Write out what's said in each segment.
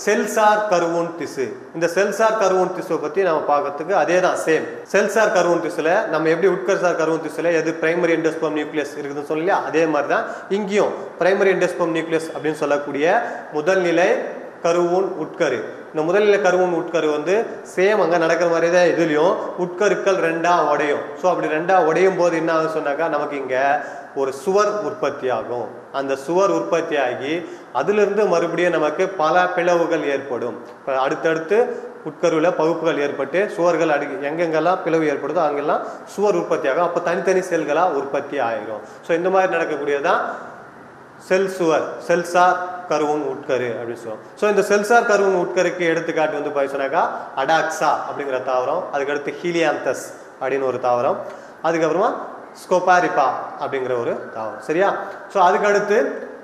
செல்சார் கருவூன் திசு இந்த செல்சார் கருவூன் திசுவை பத்தி நம்ம பார்க்கறதுக்கு அதே தான் சேம் செல்சார் கருவூன் திசுல நம்ம எப்படி உட்கர்சார் கருவூன் திசுல எது பிரைமரி எண்டோஸ்பம் நியூக்ளியஸ் இருக்குதுன்னு சொல்லலையா அதே மாதிரி தான் இங்கேயும் பிரைமரி எண்டோஸ்பம் நியூக்ளியஸ் அப்படின்னு சொல்லக்கூடிய முதல்நிலை கருவூன் உட்கரு இந்த முதல்நிலை கருவூன் உட்கரு வந்து சேம் அங்க நடக்கிற மாதிரி தான் இதுலயும் உட்கருக்கள் ரெண்டா உடையும் ஸோ அப்படி ரெண்டா உடையும் போது என்ன ஆகும் சொன்னாக்கா நமக்கு இங்க ஒரு சுவர் உற்பத்தி ஆகும் அந்த சுவர் உற்பத்தி ஆகி அதிலிருந்து மறுபடியும் நமக்கு பல பிளவுகள் ஏற்படும் இப்ப அடுத்தடுத்து உட்கருவில் பகுப்புகள் ஏற்பட்டு சுவர்கள் அடி எங்கெங்கெல்லாம் பிளவு ஏற்படுதோ அங்கெல்லாம் சுவர் உற்பத்தி ஆகும் அப்போ தனித்தனி செல்களாக உற்பத்தி ஆகிரும் ஸோ இந்த மாதிரி நடக்கக்கூடியதான் செல் சுவர் செல்சார் கருவூன் உட்கரு அப்படின்னு சொல்லுவோம் ஸோ இந்த செல்சார் கருவூன் உட்கருக்கு எடுத்துக்காட்டு வந்து பார்த்தீங்கன்னாக்கா அடாக்ஸா அப்படிங்கிற தாவரம் அதுக்கடுத்து ஹீலியாந்தஸ் அப்படின்னு ஒரு தாவரம் அதுக்கப்புறமா ஸ்கோபாரிப்பா அப்படிங்கிற ஒரு தாவரம் சரியா ஸோ அதுக்கடுத்து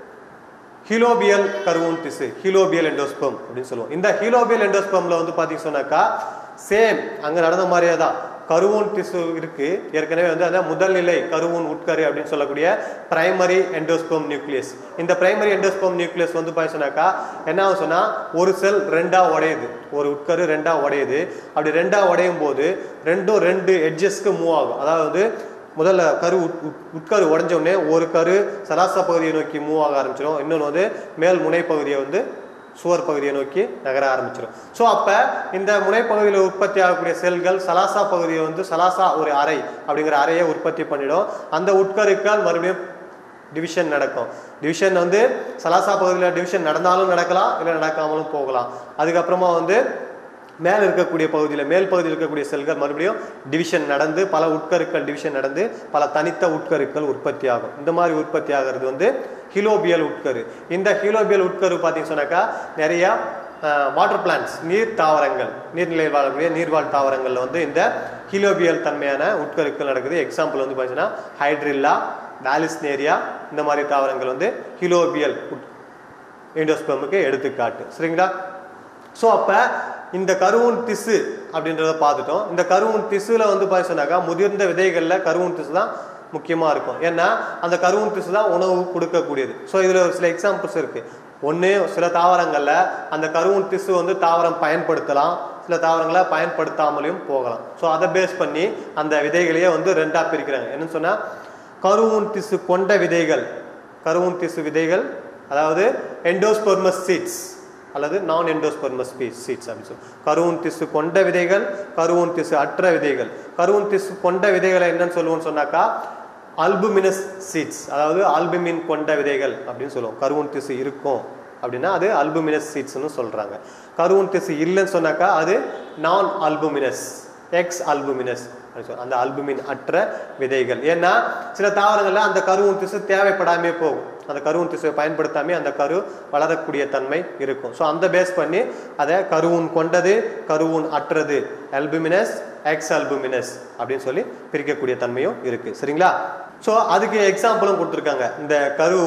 ஹீலோபியல் கருவூன் திசு ஹீலோபியல் எண்டோஸ்பம் அப்படின்னு சொல்லுவோம் இந்த ஹீலோபியல் எண்டோஸ்பம்ல வந்து பார்த்தீங்க சொன்னாக்கா சேம் அங்கே நடந்த மாதிரியே தான் கருவூன் திசு இருக்கு ஏற்கனவே வந்து அதான் முதல்நிலை கருவூன் உட்கரு அப்படின்னு சொல்லக்கூடிய பிரைமரி எண்டோஸ்பம் நியூக்ளியஸ் இந்த பிரைமரி எண்டோஸ்பம் நியூக்ளியஸ் வந்து பார்த்தீங்கன்னாக்கா என்ன ஆகும் சொன்னா ஒரு செல் ரெண்டா உடையுது ஒரு உட்கரு ரெண்டா உடையுது அப்படி ரெண்டா உடையும் போது ரெண்டும் ரெண்டு எட்ஜஸ்க்கு மூவ் ஆகும் அதாவது முதல்ல கரு உட்- உட்- உட்கரு உடஞ்ச உடனே ஒரு கரு சராச பகுதியை நோக்கி மூவ் ஆக ஆரம்பிச்சிடும் இன்னொன்று வந்து மேல் முனை பகுதியை வந்து சுவர் பகுதியை நோக்கி நகர ஆரம்பிச்சிடும் ஸோ அப்போ இந்த முனைப்பகுதியில் உற்பத்தி ஆகக்கூடிய செல்கள் சலாசா பகுதியை வந்து சலாசா ஒரு அறை அப்படிங்கிற அறையை உற்பத்தி பண்ணிடும் அந்த உட்கருக்கள் மறுபடியும் டிவிஷன் நடக்கும் டிவிஷன் வந்து சலாசா பகுதியில் டிவிஷன் நடந்தாலும் நடக்கலாம் இல்லை நடக்காமலும் போகலாம் அதுக்கப்புறமா வந்து மேல் இருக்கக்கூடிய பகுதியில் மேல் பகுதியில் இருக்கக்கூடிய செல்கள் மறுபடியும் டிவிஷன் நடந்து பல உட்கருக்கள் டிவிஷன் நடந்து பல தனித்த உட்கருக்கள் உற்பத்தி ஆகும் இந்த மாதிரி உற்பத்தி ஆகிறது வந்து ஹிலோபியல் உட்கரு இந்த ஹிலோபியல் உட்கரு பார்த்தீங்கன்னு சொன்னாக்கா நிறைய வாட்டர் பிளான்ட்ஸ் நீர் தாவரங்கள் நீர்நிலையில் வாழக்கூடிய நீர்வாழ் தாவரங்களில் வந்து இந்த ஹிலோபியல் தன்மையான உட்கருக்கள் நடக்குது எக்ஸாம்பிள் வந்து பார்த்தீங்கன்னா ஹைட்ரில்லா டாலிஸ்னேரியா இந்த மாதிரி தாவரங்கள் வந்து ஹிலோபியல் உட் எண்டோஸ்பெர்முக்கு எடுத்துக்காட்டு சரிங்களா ஸோ அப்போ இந்த கருவூன் திசு அப்படின்றத பார்த்துட்டோம் இந்த கருவூன் திசுல வந்து பார்த்தீங்கன்னாக்கா முதிர்ந்த விதைகளில் கருவூன் திசு தான் முக்கியமாக இருக்கும் ஏன்னா அந்த கருவூன் திசு தான் உணவு கொடுக்கக்கூடியது ஸோ இதில் ஒரு சில எக்ஸாம்பிள்ஸ் இருக்கு ஒன்று சில தாவரங்களில் அந்த கருவூன் திசு வந்து தாவரம் பயன்படுத்தலாம் சில தாவரங்களை பயன்படுத்தாமலையும் போகலாம் ஸோ அதை பேஸ் பண்ணி அந்த விதைகளையே வந்து ரெண்டாக பிரிக்கிறாங்க என்னன்னு சொன்னால் கருவூன் திசு கொண்ட விதைகள் கருவூன் திசு விதைகள் அதாவது எண்டோஸ்பெர்மஸ் சீட்ஸ் அல்லது நான் எண்டோஸ்பெர்மஸ் சீட்ஸ் அப்படின்னு சொல்லி கருவூன் திசு கொண்ட விதைகள் கருவூன் திசு அற்ற விதைகள் கருவூன் திசு கொண்ட விதைகளை என்னன்னு சொல்லுவோம்னு சொன்னாக்கா அல்புமினஸ் சீட்ஸ் அதாவது ஆல்புமின் கொண்ட விதைகள் அப்படின்னு சொல்லுவோம் கருவூன் திசு இருக்கும் அப்படின்னா அது அல்புமினஸ் சீட்ஸ்னு சொல்றாங்க கருவூன் திசு இல்லைன்னு சொன்னாக்கா அது நான் அல்புமினஸ் எக்ஸ் அல்புமினஸ் அந்த அல்புமின் அற்ற விதைகள் ஏன்னா சில தாவரங்கள்ல அந்த கருவூன் திசு தேவைப்படாமே போகும் அந்த கருவூன் திசுவை பயன்படுத்தாமே அந்த கரு வளரக்கூடிய தன்மை இருக்கும் ஸோ அந்த பேஸ் பண்ணி அதை கருவூன் கொண்டது கருவூன் அற்றது அல்புமினஸ் எக்ஸ் அல்புமினஸ் அப்படின்னு சொல்லி பிரிக்கக்கூடிய தன்மையும் இருக்கு சரிங்களா ஸோ அதுக்கு எக்ஸாம்பிளும் கொடுத்துருக்காங்க இந்த கரு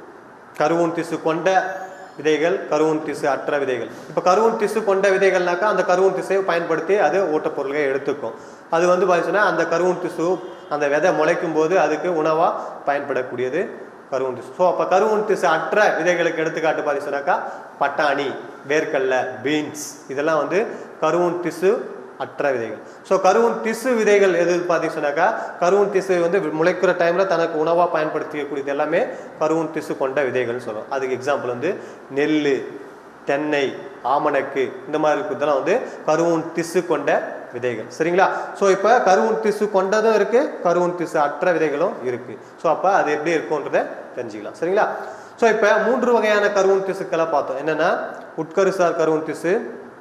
கருவூன் திசு கொண்ட விதைகள் கருவூன் திசு அற்ற விதைகள் இப்போ கருவூன் திசு கொண்ட விதைகள்னாக்கா அந்த கருவூன் திசையை பயன்படுத்தி அது ஊட்டப்பொருள்களை எடுத்துக்கும் அது வந்து பார்த்தீங்கன்னா அந்த கருவூன் திசு அந்த விதை முளைக்கும் போது அதுக்கு உணவாக பயன்படக்கூடியது கருவூன் திசு ஸோ அப்போ கருவூன் திசு அற்ற விதைகளுக்கு எடுத்துக்காட்டு பார்த்தீங்கன்னாக்கா பட்டாணி வேர்க்கடல பீன்ஸ் இதெல்லாம் வந்து கருவூன் திசு அற்ற விதைகள் ஸோ கருவூன் திசு விதைகள் எது பார்த்தீங்க சொன்னாக்கா கருவூன் திசு வந்து முளைக்கிற டைம்ல தனக்கு உணவாக பயன்படுத்திக்கக்கூடியது எல்லாமே கருவூன் திசு கொண்ட விதைகள்னு சொல்லுவோம் அதுக்கு எக்ஸாம்பிள் வந்து நெல் தென்னை ஆமணக்கு இந்த மாதிரி இருக்கிறதெல்லாம் வந்து கருவூன் திசு கொண்ட விதைகள் சரிங்களா ஸோ இப்போ கருவூன் திசு கொண்டதும் இருக்கு கருவூன் திசு அற்ற விதைகளும் இருக்கு ஸோ அப்போ அது எப்படி இருக்கும்ன்றதை தெரிஞ்சுக்கலாம் சரிங்களா ஸோ இப்போ மூன்று வகையான கருவூன் திசுக்களை பார்த்தோம் என்னன்னா உட்கருசார் கருவூன் திசு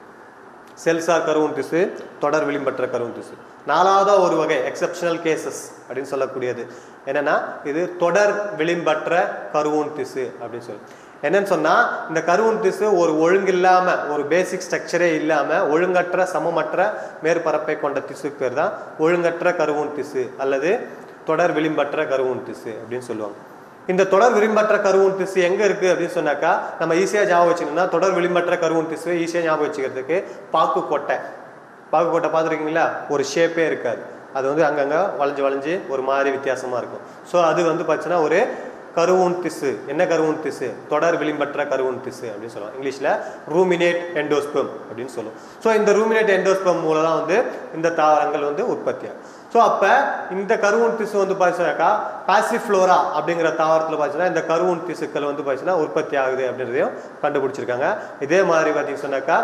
செல்சார் கருவூன் திசு தொடர் விளிம்பற்ற கருவூன் திசு நாலாவதா ஒரு வகை எக்ஸப்ஷனல் கேசஸ் அப்படின்னு சொல்லக்கூடியது என்னன்னா இது தொடர் விளிம்பற்ற கருவூன் திசு அப்படின்னு சொல்லி என்னன்னு சொன்னா இந்த கருவூன் திசு ஒரு ஒழுங்கில்லாம ஒரு பேசிக் ஸ்ட்ரக்சரே இல்லாம ஒழுங்கற்ற சமமற்ற மேற்பரப்பை கொண்ட திசுக்கு பேர் தான் ஒழுங்கற்ற கருவூன் திசு அல்லது தொடர் விளிம்பற்ற கருவூன் திசு அப்படின்னு சொல்லுவாங்க இந்த தொடர் விளிம்பற்ற கருவூன் திசு எங்க இருக்கு அப்படின்னு சொன்னாக்கா நம்ம ஈஸியா ஞாபகம் வச்சுக்கணும்னா தொடர் விளிம்பற்ற கருவூன் திசு ஈஸியா ஞாபகம் வச்சுக்கிறதுக்கு பாக்கு கொட்டை பாக்கு கொட்டை பார்த்துருக்கீங்களா ஒரு ஷேப்பே இருக்காது அது வந்து அங்கங்க வளைஞ்சு வளைஞ்சு ஒரு மாதிரி வித்தியாசமா இருக்கும் ஸோ அது வந்து பார்த்தீங்கன்னா ஒரு கருவூன் திசு என்ன கருவூன் திசு தொடர் விளிம்பற்ற கருவூன் திசு அப்படின்னு சொல்லுவோம் இங்கிலீஷ்ல ரூமினேட் எண்டோஸ்பம் அப்படின்னு சொல்லுவோம் ஸோ இந்த ரூமினேட் எண்டோஸ்பம் மூலம் தான் வந்து இந்த தாவரங்கள் வந்து உற்பத்தி ஆகும் ஸோ அப்போ இந்த கருவூன் திசு வந்து பார்த்தீங்கன்னாக்கா பாசிஃப்ளோரா அப்படிங்கிற தாவரத்தில் பார்த்தீங்கன்னா இந்த கருவூன் திசுக்கள் வந்து பார்த்தீங்கன்னா உற்பத்தி ஆகுது அப்படின்றதையும் கண்டுபிடிச்சிருக்காங்க இதே மாதிரி பார்த்தீங்க சொன்னாக்கா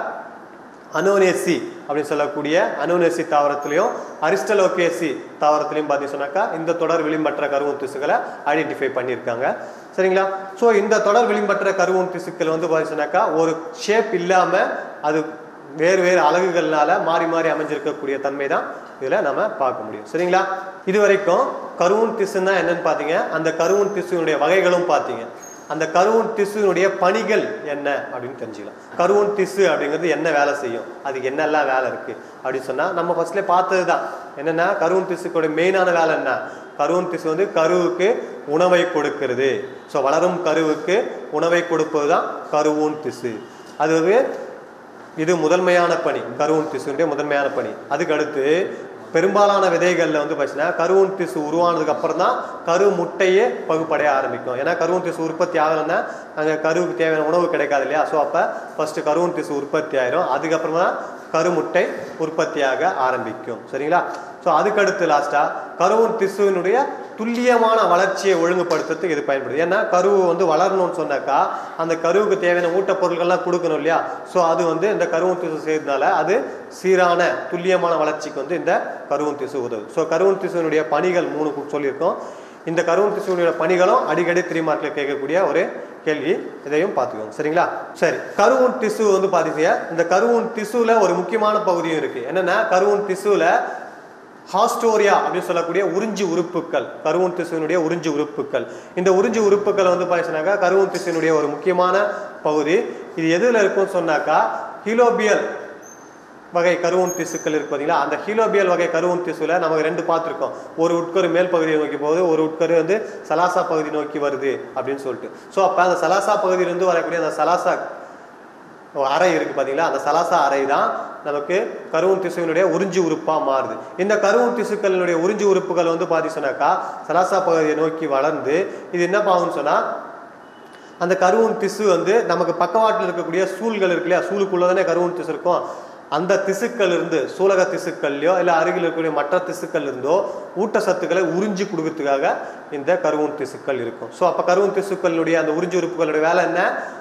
அனோனேசி அப்படின்னு சொல்லக்கூடிய அனோனேசி தாவரத்திலையும் அரிஸ்டலோகேசி தாவரத்திலையும் பார்த்தீங்க சொன்னாக்கா இந்த தொடர் விளிம்பற்ற கருவூன் திசுக்களை ஐடென்டிஃபை பண்ணியிருக்காங்க சரிங்களா ஸோ இந்த தொடர் விளிம்பற்ற கருவூன் திசுக்கள் வந்து பார்த்தீங்க சொன்னாக்கா ஒரு ஷேப் இல்லாமல் அது வேறு வேறு அலகுகள்னால மாறி மாறி அமைஞ்சிருக்கக்கூடிய தன்மை தான் இதில் நம்ம பார்க்க முடியும் சரிங்களா இது வரைக்கும் கருவூன் திசுன்னா என்னன்னு பார்த்தீங்க அந்த கருவூன் திசுனுடைய வகைகளும் பார்த்தீங்க அந்த கருவூன் திசுனுடைய பணிகள் என்ன அப்படின்னு தெரிஞ்சுக்கலாம் கருவூன் திசு அப்படிங்கிறது என்ன வேலை செய்யும் அதுக்கு என்னெல்லாம் வேலை இருக்கு அப்படின்னு சொன்னா நம்ம ஃபர்ஸ்ட்லேயே பார்த்தது தான் என்னன்னா கருவூன் திசுக்கோட மெயினான வேலை என்ன கருவூன் திசு வந்து கருவுக்கு உணவை கொடுக்கிறது ஸோ வளரும் கருவுக்கு உணவை கொடுப்பது தான் கருவூன் திசு அது வந்து இது முதன்மையான பணி கருவூன் திசுனுடைய முதன்மையான பணி அதுக்கு அடுத்து பெரும்பாலான விதைகளில் வந்து பார்த்தீங்கன்னா கருவூன் திசு உருவானதுக்கு அப்புறம் தான் கரு முட்டையே பகுப்படைய ஆரம்பிக்கும் ஏன்னா கருவூன் திசு உற்பத்தி ஆகலைன்னா அங்கே கருவுக்கு தேவையான உணவு கிடைக்காது இல்லையா ஸோ அப்போ ஃபர்ஸ்ட் கருவூன் திசு உற்பத்தி ஆயிரும் அதுக்கப்புறமா தான் கருமுட்டை உற்பத்தியாக ஆரம்பிக்கும் சரிங்களா ஸோ அதுக்கடுத்து லாஸ்ட்டாக கருவூன் திசுவினுடைய துல்லியமான வளர்ச்சியை ஒழுங்குபடுத்துறதுக்கு இது பயன்படுது ஏன்னா கருவு வந்து வளரணும்னு சொன்னாக்கா அந்த கருவுக்கு தேவையான ஊட்டப்பொருட்கள்லாம் கொடுக்கணும் இல்லையா ஸோ அது வந்து இந்த கருவூன் திசு செய்யறதுனால அது சீரான துல்லியமான வளர்ச்சிக்கு வந்து இந்த கருவூன் திசு உதவும் ஸோ கருவூன் திசுவினுடைய பணிகள் மூணு கு- சொல்லியிருக்கோம் இந்த கருவூன் திசுவினுடைய பணிகளும் அடிக்கடி த்ரீ மார்க்கில் கேட்கக்கூடிய ஒரு கேள்வி இதையும் பார்த்துக்கோங்க சரிங்களா சரி கருவூன் திசு வந்து பார்த்தீங்க இந்த கருவூன் திசுல ஒரு முக்கியமான பகுதியும் இருக்கு என்னன்னா கருவூன் திசுல ஹாஸ்டோரியா அப்படின்னு சொல்லக்கூடிய உறிஞ்சி உறுப்புகள் கருவூன் திசுவினுடைய உறிஞ்சி உறுப்புகள் இந்த உறிஞ்சி உறுப்புகள் வந்து பார்த்தீங்கன்னாக்கா கருவூன் திசுவினுடைய ஒரு முக்கியமான பகுதி இது எதுல இருக்கும்னு சொன்னாக்கா ஹீலோபியல் வகை கருவூன் திசுக்கள் இருக்கு பார்த்தீங்களா அந்த ஹீலோபியல் வகை கருவூன் திசுல நமக்கு ரெண்டு பார்த்துருக்கோம் ஒரு உட்கரு மேல் பகுதியை நோக்கி போகுது ஒரு உட்கரு வந்து சலாசா பகுதி நோக்கி வருது அப்படின்னு சொல்லிட்டு ஸோ அப்போ அந்த சலாசா பகுதியிலிருந்து வரக்கூடிய அந்த சலாசா அறை இருக்கு பாத்தீங்களா அந்த சலாசா அறை தான் நமக்கு கருவூன் திசுவினுடைய உறிஞ்சி உறுப்பா மாறுது இந்த கருவூன் திசுக்களினுடைய உறிஞ்சி உறுப்புகள் வந்து பாத்தீங்க சொன்னாக்கா சலாசா பகுதியை நோக்கி வளர்ந்து இது என்ன பாகும்னு சொன்னா அந்த கருவூன் திசு வந்து நமக்கு பக்கவாட்டில் இருக்கக்கூடிய சூழ்கள் இருக்கு இல்லையா சூளுக்குள்ள தானே கருவூன் திசு இருக்கும் அந்த திசுக்கள் இருந்து சூலக திசுக்கள்லையோ இல்லை அருகில் இருக்கக்கூடிய மற்ற திசுக்கள் இருந்தோ ஊட்டச்சத்துக்களை உறிஞ்சி கொடுக்கறதுக்காக இந்த கருவூன் திசுக்கள் இருக்கும் ஸோ அப்போ கருவூன் திசுக்களுடைய அந்த உறிஞ்சி உறுப்புகளுடைய வேலை என்ன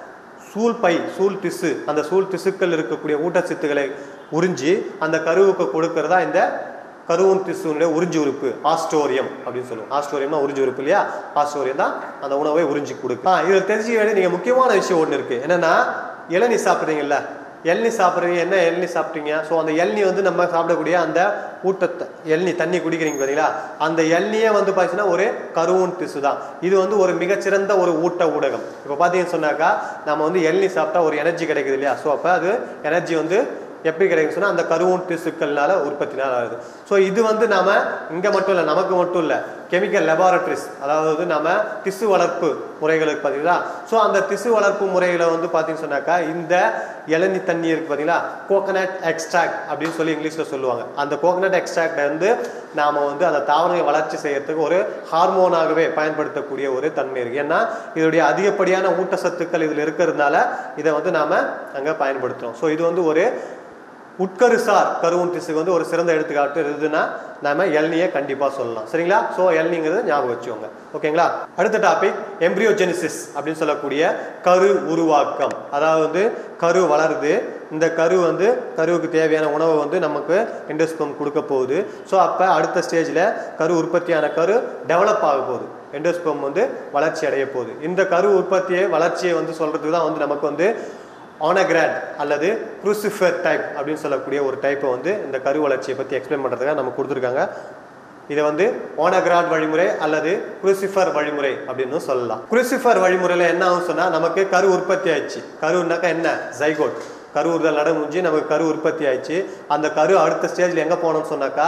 சூல் பை சூல் திசு அந்த சூல் திசுக்கள் இருக்கக்கூடிய ஊட்டச்சத்துக்களை உறிஞ்சி அந்த கருவுக்கு கொடுக்கறதா இந்த கருவூன் திசுனுடைய உறிஞ்சி உறுப்பு ஆஸ்டோரியம் அப்படின்னு சொல்லுவோம் ஆஸ்டோரியம்னா உறிஞ்சி உறுப்பு இல்லையா ஆஸ்டோரியம் தான் அந்த உணவை உறிஞ்சி கொடுக்கும் ஆ இதில் தெரிஞ்சுக்க வேண்டிய நீங்க முக்கியமான விஷயம் ஒன்று இருக்கு என்னன்னா இளநீ சாப்பிட்றீங்கல்ல இளநீ சாப்பிட்றீங்க என்ன இளநீ சாப்பிட்டீங்க ஸோ அந்த இளநீ வந்து நம்ம சாப்பிடக்கூடிய அந்த ஊட்டத்தை இளநீ தண்ணி குடிக்கிறீங்க பார்த்தீங்களா அந்த இளநியே வந்து பார்த்தீங்கன்னா ஒரு கருவூன் திசு தான் இது வந்து ஒரு மிகச்சிறந்த ஒரு ஊட்ட ஊடகம் இப்போ பார்த்தீங்கன்னு சொன்னாக்கா நம்ம வந்து இளநீ சாப்பிட்டா ஒரு எனர்ஜி கிடைக்குது இல்லையா ஸோ அப்போ அது எனர்ஜி வந்து எப்படி கிடைக்குன்னு சொன்னா அந்த கருவூன் திசுக்கள்னால உற்பத்தினால ஆகுது ஸோ இது வந்து நாம இங்க மட்டும் இல்லை நமக்கு மட்டும் இல்லை கெமிக்கல் லெபார்டரிஸ் அதாவது நாம திசு வளர்ப்பு முறைகளுக்கு பார்த்தீங்களா ஸோ அந்த திசு வளர்ப்பு முறைகளை வந்து பார்த்தீங்கன்னு சொன்னாக்கா இந்த இளநி தண்ணி இருக்கு பார்த்தீங்களா கோகனட் எக்ஸ்ட்ராக்ட் அப்படின்னு சொல்லி இங்கிலீஷ்ல சொல்லுவாங்க அந்த கோகனட் எக்ஸ்ட்ராக்ட் வந்து நாம வந்து அந்த தாவரங்களை வளர்ச்சி செய்யறதுக்கு ஒரு ஹார்மோனாகவே பயன்படுத்தக்கூடிய ஒரு தன்மை இருக்கு ஏன்னா இதோடைய அதிகப்படியான ஊட்டச்சத்துக்கள் இதில் இருக்கிறதுனால இதை வந்து நாம அங்க பயன்படுத்துறோம் ஸோ இது வந்து ஒரு உட்கருசார் கருவூன் திசுக்கு வந்து ஒரு சிறந்த எடுத்துக்காட்டு எதுனா நாம எல்னியை கண்டிப்பா சொல்லலாம் சரிங்களா ஸோ எல்னிங்கிறது ஞாபகம் வச்சுக்கோங்க ஓகேங்களா அடுத்த டாபிக் எம்ப்ரியோஜெனிசிஸ் அப்படின்னு சொல்லக்கூடிய கரு உருவாக்கம் அதாவது வந்து கரு வளருது இந்த கரு வந்து கருவுக்கு தேவையான உணவை வந்து நமக்கு எண்டோஸ்பம் கொடுக்க போகுது ஸோ அப்போ அடுத்த ஸ்டேஜில் கரு உற்பத்தியான கரு டெவலப் ஆக போகுது எண்டோஸ்பம் வந்து வளர்ச்சி அடைய போகுது இந்த கரு உற்பத்தியை வளர்ச்சியை வந்து சொல்றதுக்கு தான் வந்து நமக்கு வந்து ஆனகிராட் அல்லது குரூசிஃபர் டைப் அப்படின்னு சொல்லக்கூடிய ஒரு டைப்பை வந்து இந்த கரு வளர்ச்சியை பற்றி எக்ஸ்பிளைன் பண்ணுறதுக்காக நமக்கு கொடுத்துருக்காங்க இதை வந்து ஓனகிராட் வழிமுறை அல்லது குரூசிஃபர் வழிமுறை அப்படின்னு சொல்லலாம் குரூசிஃபர் வழிமுறையில் என்ன ஆகும் சொன்னால் நமக்கு கரு உற்பத்தி ஆயிடுச்சு கருனாக்கா என்ன ஜைகோட் கரு உறுதல் நட முடிஞ்சு நமக்கு கரு உற்பத்தி ஆயிடுச்சு அந்த கரு அடுத்த ஸ்டேஜில் எங்கே போனோம்னு சொன்னாக்கா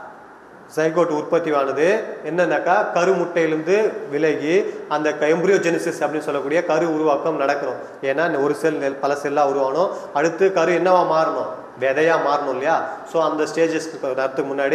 சைகோட் உற்பத்தியானது என்னன்னாக்கா கரு முட்டையிலிருந்து விலகி அந்த எம்ப்ரியோஜெனிசிஸ் அப்படின்னு சொல்லக்கூடிய கரு உருவாக்கம் நடக்கணும் ஏன்னா ஒரு செல் பல செல்லாக உருவாகணும் அடுத்து கரு என்னவா மாறணும் விதையா மாறணும் இல்லையா ஸோ அந்த ஸ்டேஜஸ் வரதுக்கு முன்னாடி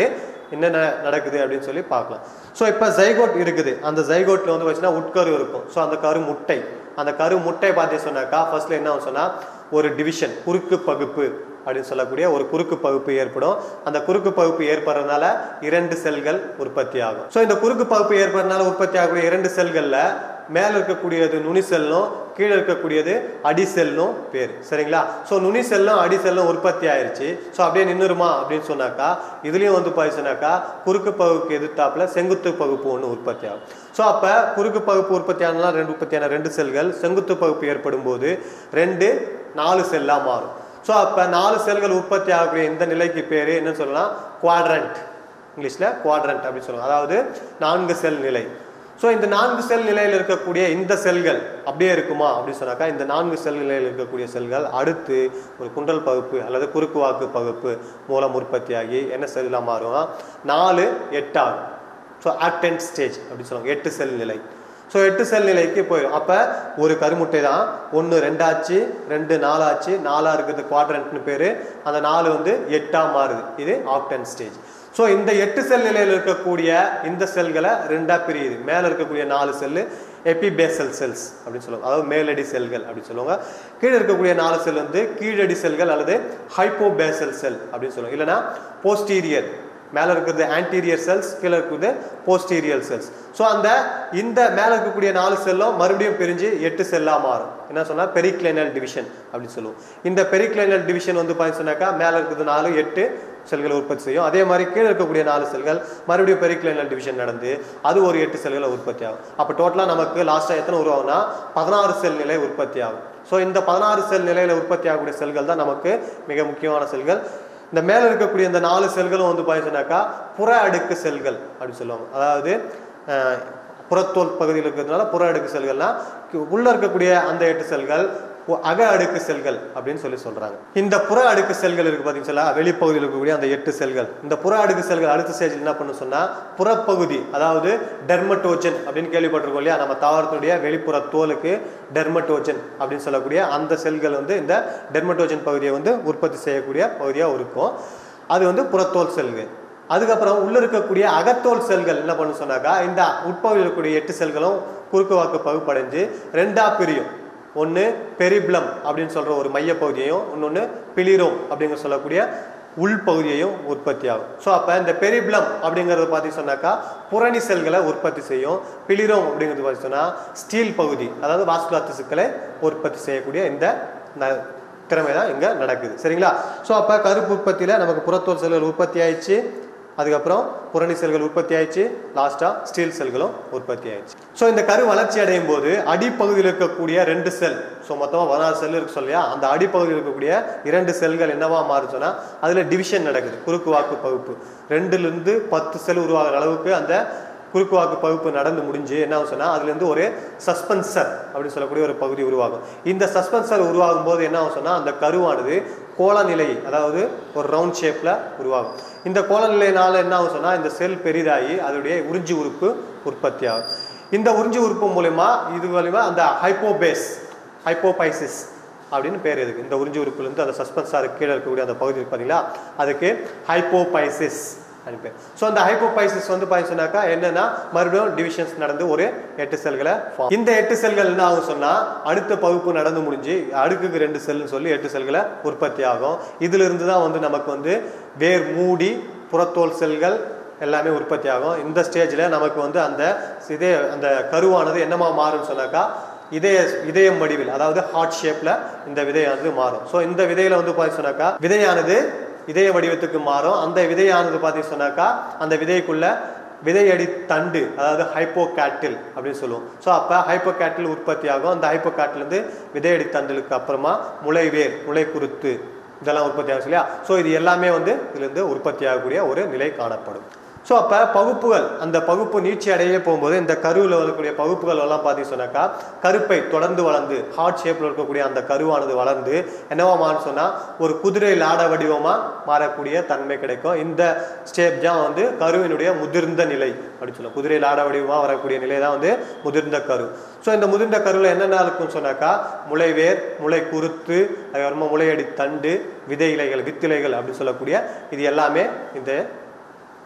என்னென்ன நடக்குது அப்படின்னு சொல்லி பார்க்கலாம் ஸோ இப்போ ஜைகோட் இருக்குது அந்த ஜைகோட்டில் வந்து வச்சுன்னா உட்கரு இருக்கும் ஸோ அந்த கரு முட்டை அந்த கரு முட்டை பார்த்து சொன்னாக்கா ஃபர்ஸ்ட்ல என்ன சொன்னா ஒரு டிவிஷன் குறுக்கு பகுப்பு அப்படின்னு சொல்லக்கூடிய ஒரு குறுக்கு பகுப்பு ஏற்படும் அந்த குறுக்கு பகுப்பு ஏற்படுறதுனால இரண்டு செல்கள் உற்பத்தி ஆகும் ஸோ இந்த குறுக்கு பகுப்பு ஏற்படுறதுனால உற்பத்தி ஆகக்கூடிய இரண்டு செல்களில் மேலே இருக்கக்கூடியது நுனி செல்லும் கீழே இருக்கக்கூடியது அடி செல்லும் பேர் சரிங்களா ஸோ நுனி செல்லும் அடி செல்லும் உற்பத்தி ஆயிருச்சு ஸோ அப்படியே நின்றுருமா அப்படின்னு சொன்னாக்கா இதுலேயும் வந்து பார்த்தீங்கன்னாக்கா குறுக்கு பகுப்புக்கு எதிர்த்தாப்புல செங்குத்து பகுப்பு ஒன்று உற்பத்தி ஆகும் ஸோ அப்போ குறுக்கு பகுப்பு உற்பத்தி ஆனாலும் ரெண்டு உற்பத்தியான ரெண்டு செல்கள் செங்குத்து பகுப்பு ஏற்படும் போது ரெண்டு நாலு செல்லாக மாறும் ஸோ அப்போ நாலு செல்கள் உற்பத்தி ஆகக்கூடிய இந்த நிலைக்கு பேர் என்ன சொல்லலாம் குவாட்ரண்ட் இங்கிலீஷில் குவாட்ரண்ட் அப்படின்னு சொல்லுவாங்க அதாவது நான்கு செல் நிலை ஸோ இந்த நான்கு செல் நிலையில் இருக்கக்கூடிய இந்த செல்கள் அப்படியே இருக்குமா அப்படின்னு சொன்னாக்கா இந்த நான்கு செல் நிலையில் இருக்கக்கூடிய செல்கள் அடுத்து ஒரு குண்டல் பகுப்பு அல்லது குறுக்கு வாக்கு பகுப்பு மூலம் உற்பத்தியாகி என்ன செல்லாக மாறும் நாலு எட்டாகும் ஸோ ஆக்டென்ட் ஸ்டேஜ் அப்படின்னு சொல்லுவாங்க எட்டு செல் நிலை ஸோ எட்டு செல் நிலைக்கு போயிடும் அப்போ ஒரு கருமுட்டை தான் ஒன்று ரெண்டாச்சு ரெண்டு நாலாச்சு நாலாக இருக்கிறது குவாட்ரண்ட்னு பேர் அந்த நாலு வந்து எட்டாக மாறுது இது ஆக்டன் ஸ்டேஜ் ஸோ இந்த எட்டு செல் நிலையில் இருக்கக்கூடிய இந்த செல்களை ரெண்டாக பிரியுது மேலே இருக்கக்கூடிய நாலு செல்லு எபிபேசல் செல்ஸ் அப்படின்னு சொல்லுவாங்க அதாவது மேலடி செல்கள் அப்படின்னு சொல்லுவாங்க கீழே இருக்கக்கூடிய நாலு செல் வந்து கீழடி செல்கள் அல்லது ஹைப்போபேசல் செல் அப்படின்னு சொல்லுவாங்க இல்லைன்னா போஸ்டீரியர் மேலே இருக்கிறது ஆன்டீரியர் செல்ஸ் கீழே இருக்கிறது போஸ்டீரியர் செல்ஸ் ஸோ அந்த இந்த மேலே இருக்கக்கூடிய நாலு செல்லும் மறுபடியும் பிரிஞ்சு எட்டு செல்லாக மாறும் என்ன சொன்னால் பெரிக்ளைனல் டிவிஷன் அப்படின்னு சொல்லுவோம் இந்த பெரிக்ளைனல் டிவிஷன் வந்து பார்த்தீங்கன்னு சொன்னாக்கா மேலே இருக்கிறது நாலு எட்டு செல்களை உற்பத்தி செய்யும் அதே மாதிரி கீழே இருக்கக்கூடிய நாலு செல்கள் மறுபடியும் பெரிக்ளைனல் டிவிஷன் நடந்து அது ஒரு எட்டு செல்களை உற்பத்தி ஆகும் அப்போ டோட்டலாக நமக்கு லாஸ்ட்டாக எத்தனை உருவாகும்னா பதினாறு செல் நிலை உற்பத்தி ஆகும் ஸோ இந்த பதினாறு செல் நிலையில் உற்பத்தி ஆகக்கூடிய செல்கள் தான் நமக்கு மிக முக்கியமான செல்கள் இந்த மேலே இருக்கக்கூடிய இந்த நாலு செல்களும் வந்து பார்த்தீங்கன்னாக்கா புற அடுக்கு செல்கள் அப்படின்னு சொல்லுவாங்க அதாவது அஹ், புறத்தோல் பகுதியில் இருக்கிறதுனால புற அடுக்கு செல்கள்னா கி- உள்ள இருக்கக்கூடிய அந்த எட்டு செல்கள் உ- அக அடுக்கு செல்கள் அப்படின்னு சொல்லி சொல்றாங்க இந்த புற அடுக்கு செல்கள் இருக்கு பார்த்தீங்களா வெளிப்பகுதியில் இருக்கக்கூடிய அந்த எட்டு செல்கள் இந்த புற அடுக்கு செல்கள் அடுத்த ஸ்டேஜ் என்ன பண்ணும் சொன்னா புறப்பகுதி அதாவது டெர்மட்டோஜன் அப்படின்னு கேள்விப்பட்டிருக்கோம் இல்லையா நம்ம தாவரத்துடைய வெளிப்புற தோலுக்கு டெர்மட்டோஜன் அப்படின்னு சொல்லக்கூடிய அந்த செல்கள் வந்து இந்த டெர்மட்டோஜன் பகுதியை வந்து உற்பத்தி செய்யக்கூடிய பகுதியாக இருக்கும் அது வந்து புறத்தோல் செல்கள் அதுக்கப்புறம் உள்ள இருக்கக்கூடிய அகத்தோல் செல்கள் என்ன பண்ணு சொன்னாக்கா இந்த உட்பகுதியில் இருக்கக்கூடிய எட்டு செல்களும் குறுக்கு வாக்கு பகுப்படைஞ்சு ரெண்டா பிரியும் ஒன்று பெரிப்ளம் அப்படின்னு சொல்ற ஒரு மையப்பகுதியையும் இன்னொன்று பிளிரோம் அப்படிங்கிற சொல்லக்கூடிய உள்பகுதியையும் உற்பத்தி ஆகும் ஸோ அப்போ இந்த பெரிப்ளம் அப்படிங்கிறத பார்த்து சொன்னாக்கா புரணி செல்களை உற்பத்தி செய்யும் பிளிரோம் அப்படிங்கிறது பார்த்து சொன்னால் ஸ்டீல் பகுதி அதாவது வாஸ்குலர் திசுக்களை உற்பத்தி செய்யக்கூடிய இந்த ந- திறமை தான் இங்கே நடக்குது சரிங்களா ஸோ அப்போ கருப்பு உற்பத்தியில் நமக்கு புறத்தோல் செல்கள் உற்பத்தி ஆயிடுச்சு அதுக்கப்புறம் புரணி செல்கள் உற்பத்தி ஆயிடுச்சு லாஸ்ட்டாக ஸ்டீல் செல்களும் உற்பத்தி ஆயிடுச்சு ஸோ இந்த கரு வளர்ச்சி அடையும் போது அடிப்பகுதியில் இருக்கக்கூடிய ரெண்டு செல் ஸோ மொத்தமாக பதினாறு செல் இருக்கு சொல்லியா அந்த அடிப்பகுதியில் இருக்கக்கூடிய இரண்டு செல்கள் என்னவா மாறுச்சுன்னா அதில் டிவிஷன் நடக்குது குறுக்கு வாக்கு பகுப்பு ரெண்டுலேருந்து பத்து செல் உருவாகிற அளவுக்கு அந்த குறுக்கு வாக்கு பகுப்பு நடந்து முடிஞ்சு என்ன ஆகும் சொன்னா அதுல இருந்து ஒரு சஸ்பென்சர் அப்படின்னு சொல்லக்கூடிய ஒரு பகுதி உருவாகும் இந்த சஸ்பென்சர் உருவாகும் போது என்ன ஆகும் சொன்னா அந்த கருவானது கோள நிலை அதாவது ஒரு ரவுண்ட் ஷேப்ல உருவாகும் இந்த கோள நிலையினால என்ன ஆகும் சொன்னா இந்த செல் பெரிதாகி அதனுடைய உறிஞ்சி உறுப்பு உற்பத்தி ஆகும் இந்த உறிஞ்சி உறுப்பு மூலயமா இது மூலயமா அந்த ஹைப்போபேஸ் ஹைப்போபைசிஸ் அப்படின்னு பேர் இருக்கு இந்த உறிஞ்சி உறுப்புலேருந்து அந்த சஸ்பென்சாருக்கு கீழே இருக்கக்கூடிய அந்த பகுதி இருக்கு பார்த்தீங்களா அதுக்கு ஹைப்போபைசிஸ் அப்படின்னு பேர் ஸோ அந்த ஹைப்போபைசிஸ் வந்து பார்த்தீங்கன்னாக்கா என்னன்னா மறுபடியும் டிவிஷன்ஸ் நடந்து ஒரு எட்டு செல்களை form. இந்த எட்டு செல்கள் என்ன ஆகும் சொன்னா அடுத்த பகுப்பு நடந்து முடிஞ்சு அடுக்குக்கு ரெண்டு செல்னு சொல்லி எட்டு செல்களை உற்பத்தி ஆகும் இதுல இருந்து தான் வந்து நமக்கு வந்து வேர் மூடி புறத்தோல் செல்கள் எல்லாமே உற்பத்தி ஆகும் இந்த ஸ்டேஜில் நமக்கு வந்து அந்த இதே அந்த கருவானது என்னமா மாறும்னு சொன்னாக்கா இதய இதயம் வடிவில் அதாவது ஹார்ட் ஷேப்ல இந்த விதையானது மாறும் ஸோ இந்த விதையில வந்து பார்த்தீங்க சொன்னாக்கா விதையானது இதய வடிவத்துக்கு மாறும் அந்த விதையானது பார்த்தீங்க சொன்னாக்கா அந்த விதைக்குள்ள விதையடி தண்டு அதாவது ஹைப்போகேட்டில் அப்படின்னு சொல்லுவோம் ஸோ அப்போ ஹைப்போகேட்டில் உற்பத்தி ஆகும் அந்த ஹைப்போகேட்டிலேருந்து விதையடி தண்டுலுக்கு அப்புறமா முளைவேர் முளை குருத்து இதெல்லாம் உற்பத்தி ஆகும் இல்லையா ஸோ இது எல்லாமே வந்து இதுலேருந்து உற்பத்தி ஆகக்கூடிய ஒரு நிலை காணப்படும் ஸோ அப்போ பகுப்புகள் அந்த பகுப்பு நீட்சி அடைய போகும்போது இந்த கருவில் வரக்கூடிய பகுப்புகள் எல்லாம் பார்த்தீங்க சொன்னாக்கா கருப்பை தொடர்ந்து வளர்ந்து ஹார்ட் ஷேப்பில் இருக்கக்கூடிய அந்த கருவானது வளர்ந்து என்னவா மாறும் சொன்னால் ஒரு குதிரை லாட வடிவமாக மாறக்கூடிய தன்மை கிடைக்கும் இந்த ஸ்டேப் தான் வந்து கருவினுடைய முதிர்ந்த நிலை அப்படின்னு சொல்லுவோம் குதிரை லாட வடிவமாக வரக்கூடிய நிலை தான் வந்து முதிர்ந்த கரு ஸோ இந்த முதிர்ந்த கருவில் என்னென்ன இருக்கும்னு சொன்னாக்கா முளைவேர் முளை குருத்து அதுக்கப்புறமா முளையடி தண்டு விதை இலைகள் வித்திலைகள் அப்படின்னு சொல்லக்கூடிய இது எல்லாமே இந்த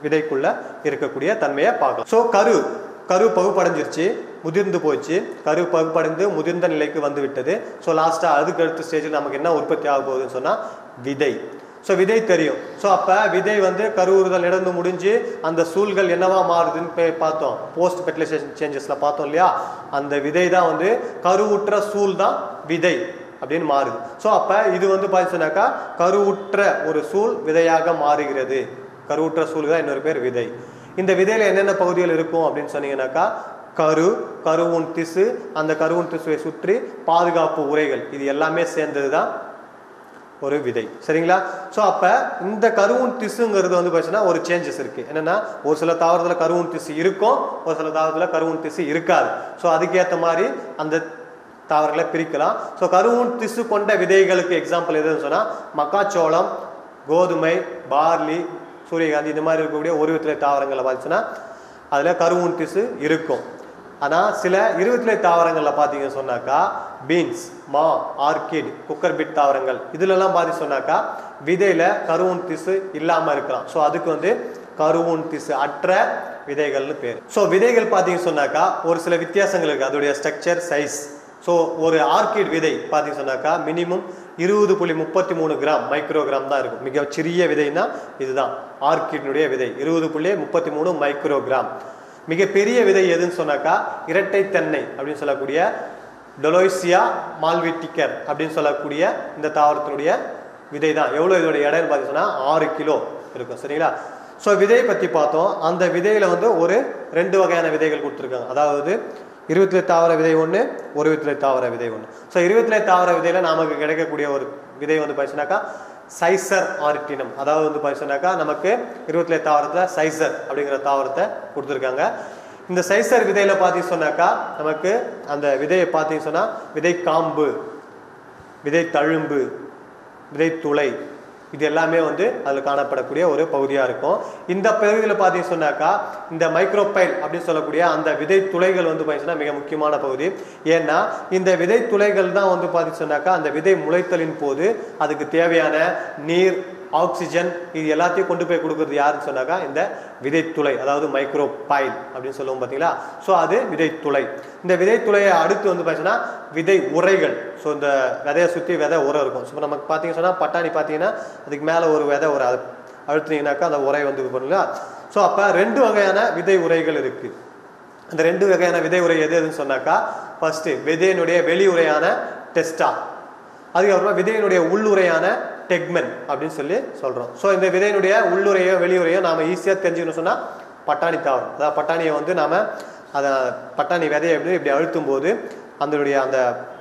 விதைக்குள்ள இருக்கக்கூடிய தன்மையை பார்க்கலாம் ஸோ கரு கரு பகுப்படைஞ்சிருச்சு முதிர்ந்து போச்சு கரு பகுப்படைந்து முதிர்ந்த நிலைக்கு வந்து விட்டது ஸோ லாஸ்ட்டாக அதுக்கு அடுத்த ஸ்டேஜில் நமக்கு என்ன உற்பத்தி ஆக போகுதுன்னு சொன்னால் விதை ஸோ விதை தெரியும் ஸோ அப்போ விதை வந்து கருவுறுதல் நடந்து முடிஞ்சு அந்த சூழ்கள் என்னவா மாறுதுன்னு போய் பார்த்தோம் போஸ்ட் ஃபெர்டிலைசேஷன் சேஞ்சஸில் பார்த்தோம் இல்லையா அந்த விதை தான் வந்து கருவுற்ற சூழ் தான் விதை அப்படின்னு மாறுது ஸோ அப்போ இது வந்து பார்த்தீங்கன்னாக்கா கருவுற்ற ஒரு சூழ் விதையாக மாறுகிறது கருவுற்ற சூழ் தான் இன்னொரு பேர் விதை இந்த விதையில என்னென்ன பகுதிகள் இருக்கும் அப்படின்னு சொன்னீங்கன்னாக்கா கரு கருவுன் திசு அந்த கருவுன் திசுவை சுற்றி பாதுகாப்பு உரைகள் இது எல்லாமே சேர்ந்தது தான் ஒரு விதை சரிங்களா ஸோ அப்போ இந்த கருவுன் திசுங்கிறது வந்து பார்த்தீங்கன்னா ஒரு சேஞ்சஸ் இருக்கு என்னன்னா ஒரு சில தாவரத்தில் கருவுன் திசு இருக்கும் ஒரு சில தாவரத்தில் கருவுன் திசு இருக்காது ஸோ அதுக்கேற்ற மாதிரி அந்த தாவரங்களை பிரிக்கலாம் ஸோ கருவுன் திசு கொண்ட விதைகளுக்கு எக்ஸாம்பிள் எதுன்னு சொன்னால் மக்காச்சோளம் கோதுமை பார்லி சூரியகாந்தி இந்த மாதிரி இருக்கக்கூடிய ஒரு விதத்திலே தாவரங்களை பார்த்துச்சுன்னா அதில் கருவுன் திசு இருக்கும் ஆனால் சில இருபத்திலே தாவரங்களில் பார்த்தீங்கன்னு சொன்னாக்கா பீன்ஸ் மா ஆர்கிட் குக்கர் பிட் தாவரங்கள் இதுலலாம் பார்த்து சொன்னாக்கா விதையில் கருவுன் திசு இல்லாமல் இருக்கலாம் ஸோ அதுக்கு வந்து கருவுன் திசு அற்ற விதைகள்னு பேர் ஸோ விதைகள் பார்த்தீங்கன்னு சொன்னாக்கா ஒரு சில வித்தியாசங்கள் இருக்குது அதோடைய ஸ்ட்ரக்சர் சைஸ் ஸோ ஒரு ஆர்கிட் விதை பார்த்தீங்க சொன்னாக்கா மினிமம் இருபது புள்ளி முப்பத்தி மூணு கிராம் மைக்ரோகிராம் தான் இருக்கும் மிக சிறிய விதைனா இதுதான் ஆர்கிட்னுடைய விதை இருபது புள்ளி முப்பத்தி மூணு மைக்ரோகிராம் மிகப்பெரிய விதை எதுன்னு சொன்னாக்கா இரட்டை தென்னை அப்படின்னு சொல்லக்கூடிய டொலோய்சியா மால்விட்டிக்கர் அப்படின்னு சொல்லக்கூடிய இந்த தாவரத்தினுடைய விதை தான் எவ்வளோ இதோட எடைன்னு பார்த்தீங்கன்னா ஆறு கிலோ இருக்கும் சரிங்களா ஸோ விதையை பற்றி பார்த்தோம் அந்த விதையில வந்து ஒரு ரெண்டு வகையான விதைகள் கொடுத்துருக்காங்க அதாவது இருபத்திலே தாவர விதை ஒன்று ஒரு விதத்திலே தாவர விதை ஒன்று ஸோ இருபத்திலே தாவர விதையில நமக்கு கிடைக்கக்கூடிய ஒரு விதை வந்து பார்த்தீங்கன்னாக்கா சைசர் ஆர்டினம் அதாவது வந்து பார்த்தீங்கன்னாக்கா நமக்கு இருபத்திலே தாவரத்தில் சைசர் அப்படிங்கிற தாவரத்தை கொடுத்துருக்காங்க இந்த சைசர் விதையில பார்த்தீங்க சொன்னாக்கா நமக்கு அந்த விதையை பார்த்தீங்க சொன்னா விதை காம்பு விதை தழும்பு விதை துளை இது எல்லாமே வந்து அதில் காணப்படக்கூடிய ஒரு பகுதியாக இருக்கும் இந்த பகுதியில் பார்த்தீங்க சொன்னாக்கா இந்த மைக்ரோபைல் அப்படின்னு சொல்லக்கூடிய அந்த விதை துளைகள் வந்து பார்த்தீங்கன்னா மிக முக்கியமான பகுதி ஏன்னா இந்த விதை துளைகள் தான் வந்து பார்த்தீங்க சொன்னாக்கா அந்த விதை முளைத்தலின் போது அதுக்கு தேவையான நீர் ஆக்சிஜன் இது எல்லாத்தையும் கொண்டு போய் கொடுக்கறது யாருன்னு சொன்னாக்கா இந்த விதைத்துளை அதாவது மைக்ரோ பாயில் அப்படின்னு சொல்லுவோம் பார்த்தீங்களா ஸோ அது விதைத்துளை இந்த விதைத்துளையை அடுத்து வந்து பார்த்தீங்கன்னா விதை உரைகள் ஸோ இந்த விதையை சுற்றி விதை உரம் இருக்கும் ஸோ நமக்கு பார்த்தீங்க சொன்னால் பட்டாணி பார்த்தீங்கன்னா அதுக்கு மேலே ஒரு விதை உரை அது அழுத்துனீங்கன்னாக்கா அந்த உரை வந்து இது பண்ணுங்களா ஸோ அப்போ ரெண்டு வகையான விதை உரைகள் இருக்குது அந்த ரெண்டு வகையான விதை உரை எது எதுன்னு சொன்னாக்கா ஃபர்ஸ்ட் விதையினுடைய வெளி உரையான டெஸ்டா அதுக்கப்புறமா விதையினுடைய உள்ளுரையான டெக்மென் அப்படின்னு சொல்லி சொல்றோம் ஸோ இந்த விதையினுடைய உள்ளுரையோ வெளியுரையோ நாம ஈஸியாக தெரிஞ்சுக்கணும் சொன்னா பட்டாணி தாவரம் அதாவது பட்டாணியை வந்து நாம அதை பட்டாணி விதையை எப்படி இப்படி அழுத்தும் போது அதனுடைய அந்த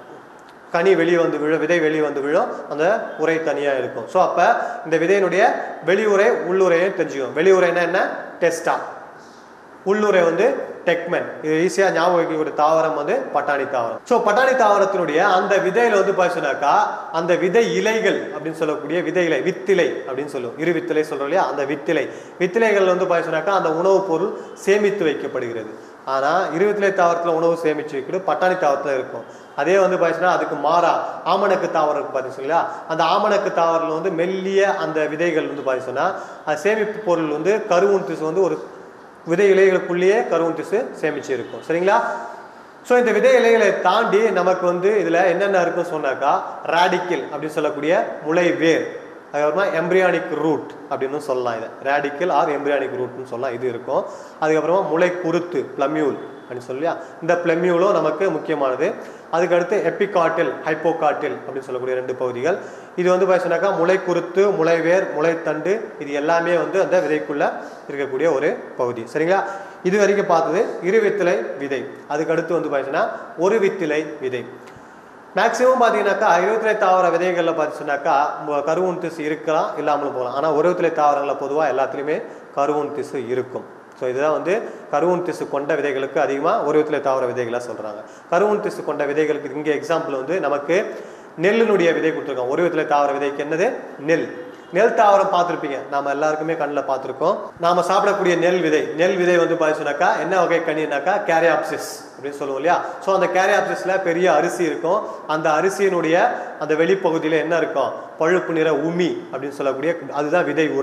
கனி வெளியே வந்து விழும் விதை வெளியே வந்து விழும் அந்த உரை தனியாக இருக்கும் ஸோ அப்போ இந்த விதையினுடைய வெளியுரை உள்ளுரையை தெரிஞ்சுக்கணும் வெளியுரைனா என்ன டெஸ்டா உள்ளுரை வந்து டெக்மென் இது ஈஸியாக ஞாபகம் வைக்கக்கூடிய தாவரம் வந்து பட்டாணி தாவரம் ஸோ பட்டாணி தாவரத்தினுடைய அந்த விதையில வந்து பார்த்தீங்கன்னாக்கா அந்த விதை இலைகள் அப்படின்னு சொல்லக்கூடிய விதை இலை வித்திலை அப்படின்னு சொல்லுவோம் இரு வித்திலை சொல்றோம் இல்லையா அந்த வித்திலை வித்திலைகள் வந்து பார்த்தீங்கன்னாக்கா அந்த உணவுப் பொருள் சேமித்து வைக்கப்படுகிறது ஆனால் இருபத்திலை தாவரத்தில் உணவு சேமித்து வைக்கிறது பட்டாணி தாவரத்தில் இருக்கும் அதே வந்து பார்த்தீங்கன்னா அதுக்கு மாறா ஆமணக்கு தாவரம் இருக்கு பார்த்தீங்களா அந்த ஆமணக்கு தாவரில் வந்து மெல்லிய அந்த விதைகள் வந்து பார்த்தீங்கன்னா அது சேமிப்பு பொருள் வந்து கருவுன் திசு வந்து ஒரு விதை இலைகளுக்குள்ளேயே கருவுன் திசு சேமிச்சு இருக்கும் சரிங்களா ஸோ இந்த விதை இலைகளை தாண்டி நமக்கு வந்து இதில் என்னென்ன இருக்குன்னு சொன்னாக்கா ராடிக்கல் அப்படின்னு சொல்லக்கூடிய முளை வேர் அதுக்கப்புறமா எம்ப்ரியானிக் ரூட் அப்படின்னு சொல்லலாம் இதை ரேடிக்கல் ஆர் எம்ப்ரியானிக் ரூட்னு சொல்லலாம் இது இருக்கும் அதுக்கப்புறமா முளை குருத்து பிளமியூல் அப்படின்னு சொல்லியா இந்த பிளமியூலும் நமக்கு முக்கியமானது அதுக்கடுத்து எப்பிகாட்டில் ஹைப்போகாட்டில் அப்படின்னு சொல்லக்கூடிய ரெண்டு பகுதிகள் இது வந்து பார்த்தீங்கன்னாக்கா முளை குருத்து முளைவேர் முளைத்தண்டு இது எல்லாமே வந்து அந்த விதைக்குள்ள இருக்கக்கூடிய ஒரு பகுதி சரிங்களா இது வரைக்கும் பார்த்தது இரு வித்திலை விதை அதுக்கடுத்து வந்து பார்த்தீங்கன்னா ஒரு வித்திலை விதை மேக்ஸிமம் பார்த்தீங்கன்னாக்கா இருபத்திலை தாவர விதைகளில் பார்த்தீங்கன்னாக்கா ம- கருவுன் திசு இருக்கலாம் இல்லாமலும் போகலாம் ஆனால் ஒரு வித்திலை தாவரங்களில் பொதுவாக எல்லாத்துலேயுமே கருவுன் திசு இருக்கும் ஸோ இதுதான் வந்து கருவுன் திசு கொண்ட விதைகளுக்கு அதிகமாக ஒரு வித்திலை தாவர விதைகளாக சொல்கிறாங்க கருவுன் திசு கொண்ட விதைகளுக்கு இங்கே எக்ஸாம்பிள் வந்து நமக்கு நெல்லினுடைய விதை கொடுத்துருக்காங்க ஒரு வித்திலை தாவர விதைக்கு என்னது நெல் நெல் தாவரம் பார்த்துருப்பீங்க நாம எல்லாருக்குமே கண்ணில் பார்த்துருக்கோம் நாம சாப்பிடக்கூடிய நெல் விதை நெல் விதை வந்து பார்த்தீங்கன்னாக்கா என்ன வகை கனினாக்கா கேரியாப்சிஸ் அப்படின்னு சொல்லுவோம் இல்லையா ஸோ அந்த கேரியாப்சிஸ்ல பெரிய அரிசி இருக்கும் அந்த அரிசியினுடைய அந்த வெளிப்பகுதியில் என்ன இருக்கும் பழுப்பு நிற உமி அப்படின்னு சொல்லக்கூடிய அதுதான் விதை உரை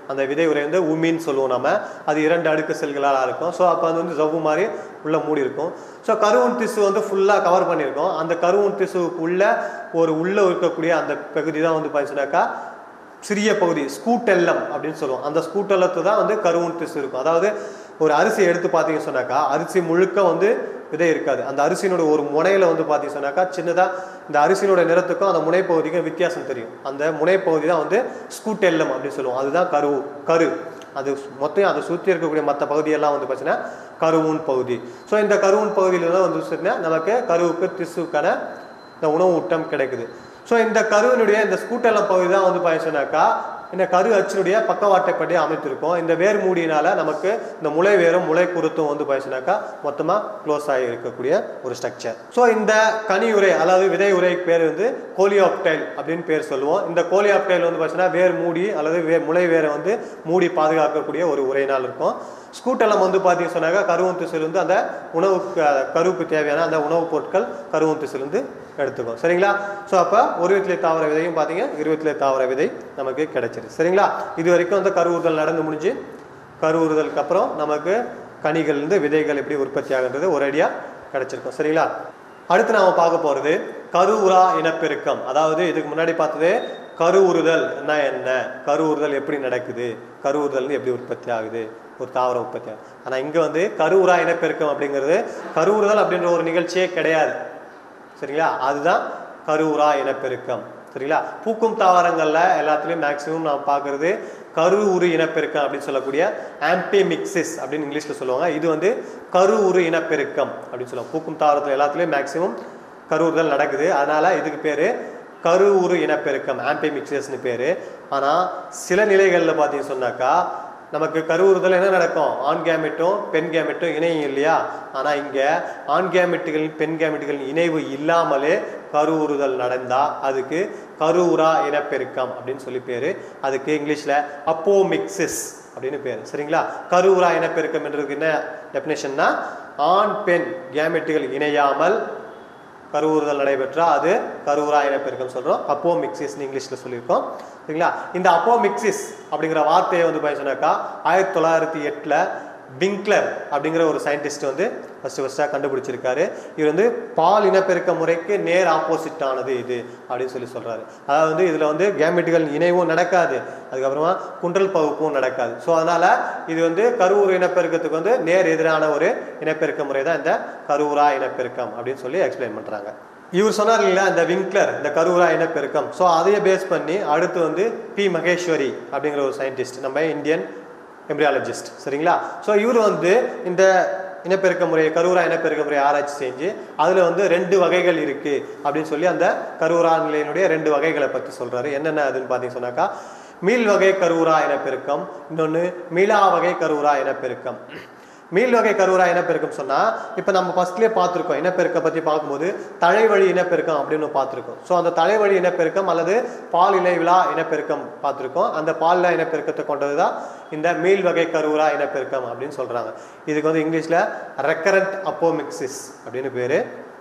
அந்த விதை உரை வந்து உமின்னு சொல்லுவோம் நம்ம அது இரண்டு அடுக்கு செல்களாக இருக்கும் ஸோ அப்போ அது வந்து ஜவ்வு மாதிரி உள்ள மூடி இருக்கும் ஸோ கருவூன் திசு வந்து ஃபுல்லாக கவர் பண்ணியிருக்கோம் அந்த கருவூன் திசுவுக்கு உள்ள ஒரு உள்ள இருக்கக்கூடிய அந்த பகுதி தான் வந்து பார்த்தீங்கன்னாக்கா சிறிய பகுதி ஸ்கூட்டெல்லம் அப்படின்னு சொல்லுவோம் அந்த ஸ்கூட்டெல்லத்து தான் வந்து கருவூன் திசு இருக்கும் அதாவது ஒரு அரிசி எடுத்து பார்த்தீங்க சொன்னாக்கா அரிசி முழுக்க வந்து விதை இருக்காது அந்த அரிசியினோட ஒரு முனையில வந்து பார்த்தீங்க சொன்னாக்கா சின்னதாக இந்த அரிசியினோட நிறத்துக்கும் அந்த முனைப்பகுதிக்கும் வித்தியாசம் தெரியும் அந்த முனைப்பகுதி தான் வந்து ஸ்கூட்டெல்லம் அப்படின்னு சொல்லுவோம் அதுதான் கரு கரு அது மொத்தம் அதை சுற்றி இருக்கக்கூடிய மற்ற பகுதியெல்லாம் வந்து பார்த்தீங்கன்னா கருவூன் பகுதி ஸோ இந்த கருவூன் பகுதியில் தான் வந்து சொன்னா நமக்கு கருவுக்கு திசுக்கான இந்த உணவு ஊட்டம் கிடைக்குது ஸோ இந்த கருவினுடைய இந்த ஸ்கூட்டெல்லாம் பகுதி தான் வந்து பார்த்தீங்கன்னாக்கா இந்த கரு அச்சினுடைய பக்கவாட்டைப்படி அமைத்திருக்கும் இந்த வேர் மூடியினால நமக்கு இந்த முளை வேரும் முளை குருத்தும் வந்து பார்த்தீங்கன்னாக்கா மொத்தமாக க்ளோஸ் ஆகி இருக்கக்கூடிய ஒரு ஸ்ட்ரக்சர் ஸோ இந்த கனி உரை அதாவது விதை உரை பேர் வந்து கோலியாப்டைல் அப்படின்னு பேர் சொல்லுவோம் இந்த கோலியாப்டைல் வந்து பார்த்தீங்கன்னா வேர் மூடி அல்லது வே முளை வேரை வந்து மூடி பாதுகாக்கக்கூடிய ஒரு உரையினால் இருக்கும் ஸ்கூட்டெல்லாம் வந்து பார்த்தீங்க சொன்னாக்கா கருவம் திசுலேருந்து அந்த உணவுக்கு கருவுக்கு தேவையான அந்த உணவுப் பொருட்கள் கருவம் திசுலேருந்து எடுத்துக்கும் சரிங்களா ஸோ அப்போ ஒரு விதத்திலே தாவர விதையும் பார்த்தீங்க இருபத்திலே தாவர விதை நமக்கு கிடைச்சிருது சரிங்களா இது வரைக்கும் வந்து கருவுறுதல் நடந்து முடிஞ்சு கருவுறுதலுக்கு அப்புறம் நமக்கு கனிகள்லேருந்து விதைகள் எப்படி உற்பத்தி ஆகுன்றது ஒரேடியாக கிடைச்சிருக்கும் சரிங்களா அடுத்து நாம பார்க்க போகிறது கருவுரா இனப்பெருக்கம் அதாவது இதுக்கு முன்னாடி பார்த்தது கருவுறுதல் என்ன என்ன கருவுறுதல் எப்படி நடக்குது கருவுறுதல் எப்படி உற்பத்தி ஆகுது ஒரு தாவரம் உற்பத்தி ஆகுது ஆனால் இங்கே வந்து கருவுரா இனப்பெருக்கம் அப்படிங்கிறது கருவுறுதல் அப்படின்ற ஒரு நிகழ்ச்சியே கிடையாது சரிங்களா அதுதான் கருவுரா இனப்பெருக்கம் சரிங்களா பூக்கும் தாவரங்களில் எல்லாத்துலேயும் மேக்ஸிமம் நாம் பார்க்குறது கரு உரு இனப்பெருக்கம் அப்படின்னு சொல்லக்கூடிய ஆம்பிமிக்சிஸ் அப்படின்னு இங்கிலீஷில் சொல்லுவாங்க இது வந்து கரு உரு இனப்பெருக்கம் அப்படின்னு சொல்லுவாங்க பூக்கும் தாவரத்தில் எல்லாத்துலேயும் மேக்ஸிமம் கருவுறுதல் நடக்குது அதனால் இதுக்கு பேர் கரு உரு இனப்பெருக்கம் ஆம்பிமிக்சியஸ்னு பேர் ஆனால் சில நிலைகளில் பார்த்தீங்க சொன்னாக்கா நமக்கு கருவுறுதல் என்ன நடக்கும் ஆண் கேமெட்டும் பெண் கேமெட்டும் இணையும் இல்லையா ஆனால் இங்கே ஆண் கேமெட்டுகள் பெண் கேமெட்டுகள் இணைவு இல்லாமலே கருவுறுதல் நடந்தால் அதுக்கு கருவுரா இனப்பெருக்கம் அப்படின்னு சொல்லி பேர் அதுக்கு இங்கிலீஷில் அப்போமிக்சிஸ் அப்படின்னு பேர் சரிங்களா கருவுரா இனப்பெருக்கம் என்றதுக்கு என்ன டெஃபினேஷன்னா ஆண் பெண் கேமெட்டுகள் இணையாமல் கருவுறுதல் நடைபெற்றால் அது கருவுரா இனப்பெருக்கம் சொல்கிறோம் அப்போ மிக்சிஸ்னு இங்கிலீஷில் சொல்லியிருக்கோம் சரிங்களா இந்த அப்போ மிக்சிஸ் அப்படிங்கிற வார்த்தையை வந்து பார்த்தீங்கன்னாக்கா ஆயிரத்தி தொள்ளாயிரத்தி எட்டில் பிங்க்லர் அப்படிங்கிற ஒரு சயின்டிஸ்ட் வந்து ஃபஸ்ட்டு ஃபஸ்ட்டாக கண்டுபிடிச்சிருக்காரு இவர் வந்து பால் இனப்பெருக்க முறைக்கு நேர் ஆப்போசிட் ஆனது இது அப்படின்னு சொல்லி சொல்கிறாரு அதாவது வந்து இதில் வந்து கேமெட்டுகள் இணைவும் நடக்காது அதுக்கப்புறமா குன்றல் பகுப்பும் நடக்காது ஸோ அதனால் இது வந்து கருவுறு இனப்பெருக்கத்துக்கு வந்து நேர் எதிரான ஒரு இனப்பெருக்க முறை தான் இந்த கருவுரா இனப்பெருக்கம் அப்படின்னு சொல்லி எக்ஸ்பிளைன் பண்ணுறாங்க இவர் சொன்னார் இல்லைங்களா இந்த விங்க்லர் இந்த கருவுரா இனப்பெருக்கம் ஸோ அதையே பேஸ் பண்ணி அடுத்து வந்து பி மகேஸ்வரி அப்படிங்கிற ஒரு சயின்டிஸ்ட் நம்ம இந்தியன் எம்ப்ரியாலஜிஸ்ட் சரிங்களா ஸோ இவர் வந்து இந்த இனப்பெருக்க முறையை கருவுரா இனப்பெருக்க முறையை ஆராய்ச்சி செஞ்சு அதில் வந்து ரெண்டு வகைகள் இருக்குது அப்படின்னு சொல்லி அந்த கருவுரா நிலையினுடைய ரெண்டு வகைகளை பற்றி சொல்கிறாரு என்னென்ன அதுன்னு பார்த்தீங்க சொன்னாக்கா மீள் வகை கருவுரா இனப்பெருக்கம் இன்னொன்று மீளா வகை கருவுரா இனப்பெருக்கம் மீள் வகை கருவுரா இனப்பெருக்கம் சொன்னால் இப்போ நம்ம ஃபர்ஸ்ட்லேயே பார்த்துருக்கோம் இனப்பெருக்கம் பற்றி பார்க்கும்போது தலைவழி இனப்பெருக்கம் அப்படின்னு பார்த்துருக்கோம் ஸோ அந்த தலைவழி இனப்பெருக்கம் அல்லது பால் இலைவிழா இனப்பெருக்கம் பார்த்துருக்கோம் அந்த பாலில இனப்பெருக்கத்தை கொண்டது தான் இந்த மீள் வகை கருவுரா இனப்பெருக்கம் அப்படின்னு சொல்கிறாங்க இதுக்கு வந்து இங்கிலீஷில் ரெக்கரண்ட் அப்போமிக்சிஸ் அப்படின்னு பேர்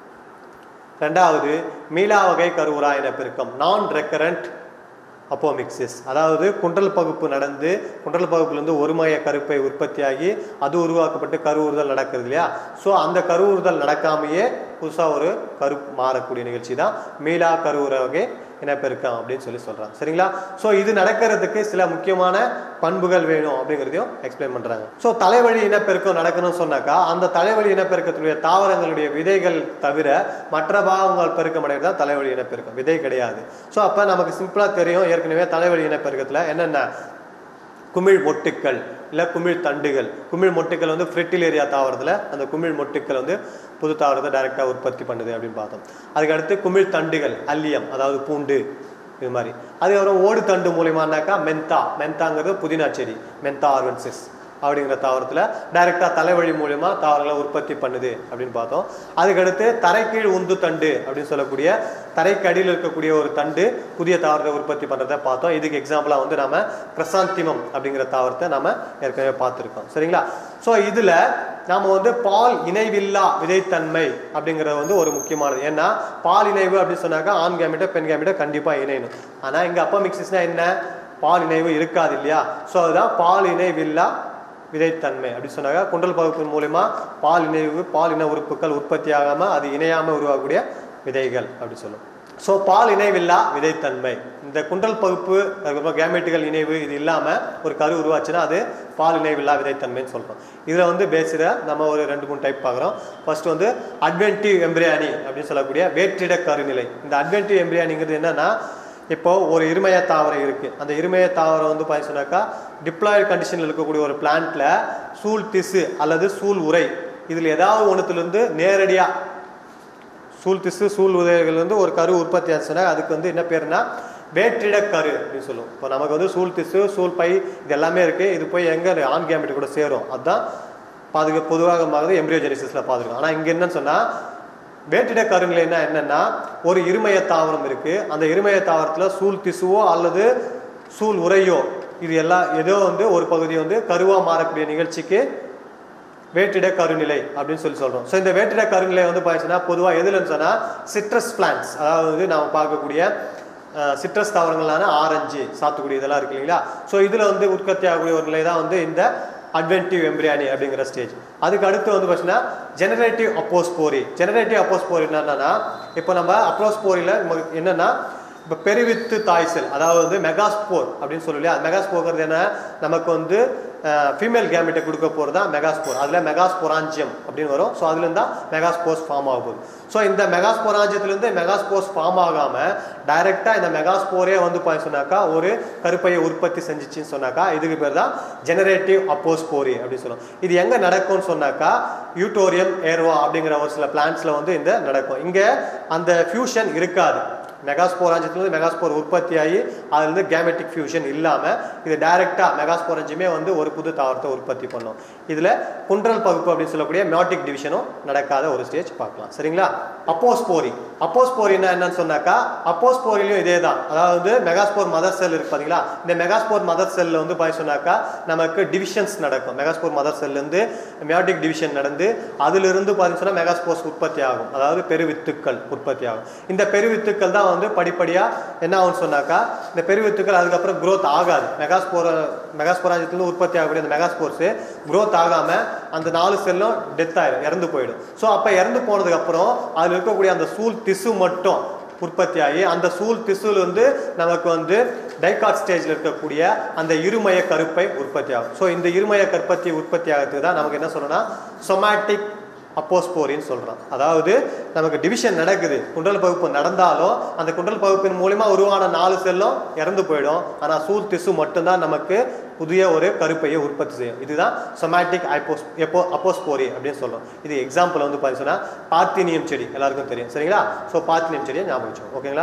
ரெண்டாவது மீளா வகை கருவுரா இனப்பெருக்கம் நான் ரெக்கரண்ட் அப்போமிக்சிஸ் அதாவது குண்டல் பகுப்பு நடந்து குண்டல் பகுப்புலேருந்து ஒருமைய கருப்பை உற்பத்தியாகி அது உருவாக்கப்பட்டு கருவுறுதல் நடக்குது இல்லையா ஸோ அந்த கருவுறுதல் நடக்காமையே புதுசாக ஒரு கரு மாறக்கூடிய நிகழ்ச்சி தான் மீளா கருவுற வகை இனப்பெருக்கம் அப்படின்னு சொல்லி சொல்கிறாங்க சரிங்களா ஸோ இது நடக்கிறதுக்கு சில முக்கியமான பண்புகள் வேணும் அப்படிங்கிறதையும் எக்ஸ்பிளைன் பண்ணுறாங்க ஸோ தலைவழி இனப்பெருக்கம் நடக்கணும்னு சொன்னாக்கா அந்த தலைவழி இனப்பெருக்கத்துடைய தாவரங்களுடைய விதைகள் தவிர மற்ற பாகங்கள் பெருக்கம் அடைகிறது தான் தலைவழி இனப்பெருக்கம் விதை கிடையாது ஸோ அப்போ நமக்கு சிம்பிளாக தெரியும் ஏற்கனவே தலைவழி இனப்பெருக்கத்தில் என்னென்ன குமிழ் மொட்டுக்கள் இல்லை குமிழ் தண்டுகள் குமிழ் மொட்டுக்கள் வந்து ஃப்ரிட்டிலேரியா தாவரத்தில் அந்த குமிழ் மொட்டுக்கள் வந்து புது தாவரத்தை டைரெக்டாக உற்பத்தி பண்ணுது அப்படின்னு பார்த்தோம் அதுக்கடுத்து குமிழ் தண்டுகள் அல்லியம் அதாவது பூண்டு இது மாதிரி அதுக்கப்புறம் ஓடு தண்டு மூலியமானாக்கா மென்தா மென்தாங்கிறது புதினா செடி மென்தா ஆர்வன்சிஸ் அப்படிங்கிற தாவரத்தில் டைரெக்டாக தலைவழி மூலியமா தாவரங்களை உற்பத்தி பண்ணுது அப்படின்னு பார்த்தோம் அதுக்கடுத்து தரைக்கீழ் உந்து தண்டு அப்படின்னு சொல்லக்கூடிய தரைக்கு அடியில் இருக்கக்கூடிய ஒரு தண்டு புதிய தாவரத்தை உற்பத்தி பண்ணுறதை பார்த்தோம் இதுக்கு எக்ஸாம்பிளாக வந்து நாம கிரசாந்திமம் அப்படிங்கிற தாவரத்தை நாம ஏற்கனவே பார்த்துருக்கோம் சரிங்களா ஸோ இதில் நாம வந்து பால் இணைவில்லா விதைத்தன்மை அப்படிங்கிறது வந்து ஒரு முக்கியமானது ஏன்னா பால் இணைவு அப்படின்னு சொன்னாக்கா ஆண் கேமிட்ட பெண் கேமிட்ட கண்டிப்பாக இணையணும் ஆனால் இங்கே அப்பா மிக்சிஸ்னா என்ன பால் இணைவு இருக்காது இல்லையா ஸோ அதுதான் பால் இணைவில்லா விதைத்தன்மை அப்படி சொன்னாங்க குண்டல் பகுப்பின் மூலயமா பால் இணைவு பால் இன உறுப்புகள் உற்பத்தி ஆகாம அது இணையாம உருவாகக்கூடிய விதைகள் அப்படி சொல்லும் ஸோ பால் இணைவில்லா விதைத்தன்மை இந்த குண்டல் பகுப்பு அதுக்கப்புறம் கேமெட்டுகள் இணைவு இது இல்லாம ஒரு கரு உருவாச்சுன்னா அது பால் இணைவில்லா விதைத்தன்மைன்னு சொல்றோம் இதுல வந்து பேசிட நம்ம ஒரு ரெண்டு மூணு டைப் பார்க்குறோம் ஃபர்ஸ்ட் வந்து அட்வென்டிவ் எம்பிரியானி அப்படின்னு சொல்லக்கூடிய வேற்றிட கருநிலை இந்த அட்வென்டிவ் எம்பிரியானிங்கிறது என்னன்னா இப்போ ஒரு இருமய தாவரம் இருக்கு அந்த இருமய தாவரம் வந்து பார்த்தீங்க சொன்னாக்கா டிப்ளாய்டு கண்டிஷனில் இருக்கக்கூடிய ஒரு பிளான்ட்ல சூல் திசு அல்லது சூல் உரை இதில் ஏதாவது ஒன்றுத்துலேருந்து நேரடியாக சூல் திசு சூல் உதவிகள் வந்து ஒரு கரு உற்பத்தி ஆச்சுன்னா அதுக்கு வந்து என்ன பேருனா வேற்றிட கரு அப்படின்னு சொல்லுவோம் இப்போ நமக்கு வந்து சூல் திசு சூல் பை இது எல்லாமே இருக்கு இது போய் எங்க ஆண் கேமெட் கூட சேரும் அதுதான் பாதுகா பொதுவாக எம்ப்ரியோஜெனிசிஸ்ல பார்த்துருக்கோம் ஆனால் இங்கே என்னன்னு சொன்னா வேற்றிட கருநிலைன்னா என்னன்னா ஒரு இருமய தாவரம் இருக்கு அந்த இருமய தாவரத்துல சூல் திசுவோ அல்லது சூல் உரையோ இது எல்லாம் ஏதோ வந்து ஒரு பகுதி வந்து கருவா மாறக்கூடிய நிகழ்ச்சிக்கு வேற்றிட கருநிலை அப்படின்னு சொல்லி சொல்றோம் ஸோ இந்த வேற்றிட கருநிலை வந்து பார்த்தீங்கன்னா பொதுவாக எதுலன்னு சொன்னா சிட்ரஸ் பிளான்ட்ஸ் அதாவது வந்து நம்ம பார்க்கக்கூடிய சிட்ரஸ் தாவரங்களான ஆரஞ்சு சாத்துக்குடி இதெல்லாம் இருக்கு இல்லைங்களா ஸோ இதில் வந்து உற்பத்தி ஆகக்கூடிய ஒரு நிலை தான் வந்து இந்த அட்வென்டிவ் எம்பிரியானி அப்படிங்கிற ஸ்டேஜ் அதுக்கு அடுத்து வந்து பார்த்தீங்கன்னா ஜெனரேட்டிவ் அப்போஸ்போரி ஜெனரேட்டிவ் அப்போஸ்போரி என்னன்னா இப்போ நம்ம அப்போஸ்போரியில் நமக்கு என்னன்னா இப்போ பெருவித்து தாய் செல் அதாவது வந்து மெகாஸ்போர் அப்படின்னு சொல்லி இல்லையா மெகாஸ்போர்ங்கிறது என்ன நமக்கு வந்து ஃபீமேல் கேமெட்டை கொடுக்க போகிறது தான் மெகாஸ்போர் அதில் மெகாஸ்போராஞ்சியம் அப்படின்னு வரும் ஸோ அதுலேருந்து தான் மெகாஸ்போர்ஸ் ஃபார்ம் ஆக போகுது ஸோ இந்த மெகாஸ்போராஞ்சியத்துலேருந்து மெகாஸ்போர்ஸ் ஃபார்ம் ஆகாமல் டைரெக்டாக இந்த மெகாஸ்போரே வந்து பாய் சொன்னாக்கா ஒரு கருப்பையை உற்பத்தி செஞ்சிச்சின்னு சொன்னாக்கா இதுக்கு பேர் தான் ஜெனரேட்டிவ் அப்போஸ்போரி அப்படின்னு சொல்லுவோம் இது எங்கே நடக்கும்னு சொன்னாக்கா யூட்டோரியம் ஏர்வா அப்படிங்கிற ஒரு சில பிளான்ட்ஸில் வந்து இந்த நடக்கும் இங்கே அந்த ஃபியூஷன் இருக்காது மெகாஸ்போராஞ்சத்துலேருந்து மெகாஸ்போர் உற்பத்தி ஆகி அதுலேருந்து கேமெட்டிக் ஃபியூஷன் இல்லாமல் இது டைரெக்டாக மெகாஸ்போரஞ்சுமே வந்து ஒரு புது தாவரத்தை உற்பத்தி பண்ணும் இதில் குன்றல் பகுப்பு அப்படின்னு சொல்லக்கூடிய மியாட்டிக் டிவிஷனும் நடக்காத ஒரு ஸ்டேஜ் பார்க்கலாம் சரிங்களா அப்போஸ்போரி அப்போஸ்போரினா என்னன்னு சொன்னாக்கா அப்போஸ்போரிலையும் இதே தான் அதாவது மெகாஸ்போர் மதர் செல் இருக்கு பார்த்தீங்களா இந்த மெகாஸ்போர் மதர் செல்லில் வந்து பாய் சொன்னாக்கா நமக்கு டிவிஷன்ஸ் நடக்கும் மெகாஸ்போர் மதர் செல்லேருந்து மியாட்டிக் டிவிஷன் நடந்து அதிலிருந்து பார்த்தீங்கன்னா மெகாஸ்போர்ஸ் உற்பத்தி ஆகும் அதாவது பெருவித்துக்கள் உற்பத்தி ஆகும் இந்த பெருவித்துக்கள் தான் வந்து படிப்படியாக என்ன ஆகும்னு சொன்னாக்கா இந்த பெருவித்துக்கள் அதுக்கப்புறம் growth ஆகாது மெகாஸ்போர மெகாஸ்போராஜத்துலேருந்து உற்பத்தி ஆகக்கூடிய அந்த மெகாஸ்போர்ஸு growth ஆகாமல் அந்த நாலு செல்லும் டெத் ஆயிடும் இறந்து போயிடும் ஸோ அப்போ இறந்து போனதுக்கப்புறம் அதில் இருக்கக்கூடிய அந்த சூல் திசு மட்டும் உற்பத்தி ஆகி அந்த சூல் திசுல வந்து நமக்கு வந்து டைகாட் ஸ்டேஜில் இருக்கக்கூடிய அந்த இருமய கருப்பை உற்பத்தி ஆகும் ஸோ இந்த இருமய கற்பத்தி உற்பத்தி ஆகிறதுக்கு தான் நமக்கு என்ன சொல்லணும்னா சொமாட்டிக் அப்போஸ்போரின்னு சொல்கிறோம் அதாவது நமக்கு டிவிஷன் நடக்குது குண்டல் பகுப்பு நடந்தாலும் அந்த குண்டல் பகுப்பின் மூலிமா உருவான நாலு செல்லும் இறந்து போயிடும் ஆனால் சூல் திசு மட்டும்தான் நமக்கு புதிய ஒரு கருப்பையை உற்பத்தி செய்யும் இதுதான் சொமாட்டிக் ஐப்போஸ் எப்போ அப்போஸ்போரி அப்படின்னு சொல்கிறோம் இது எக்ஸாம்பிள் வந்து பார்த்தீங்கன்னா பார்த்தீனியம் செடி எல்லாருக்கும் தெரியும் சரிங்களா ஸோ பார்த்தீனியம் செடியை ஞாபகம் வச்சோம் ஓகேங்களா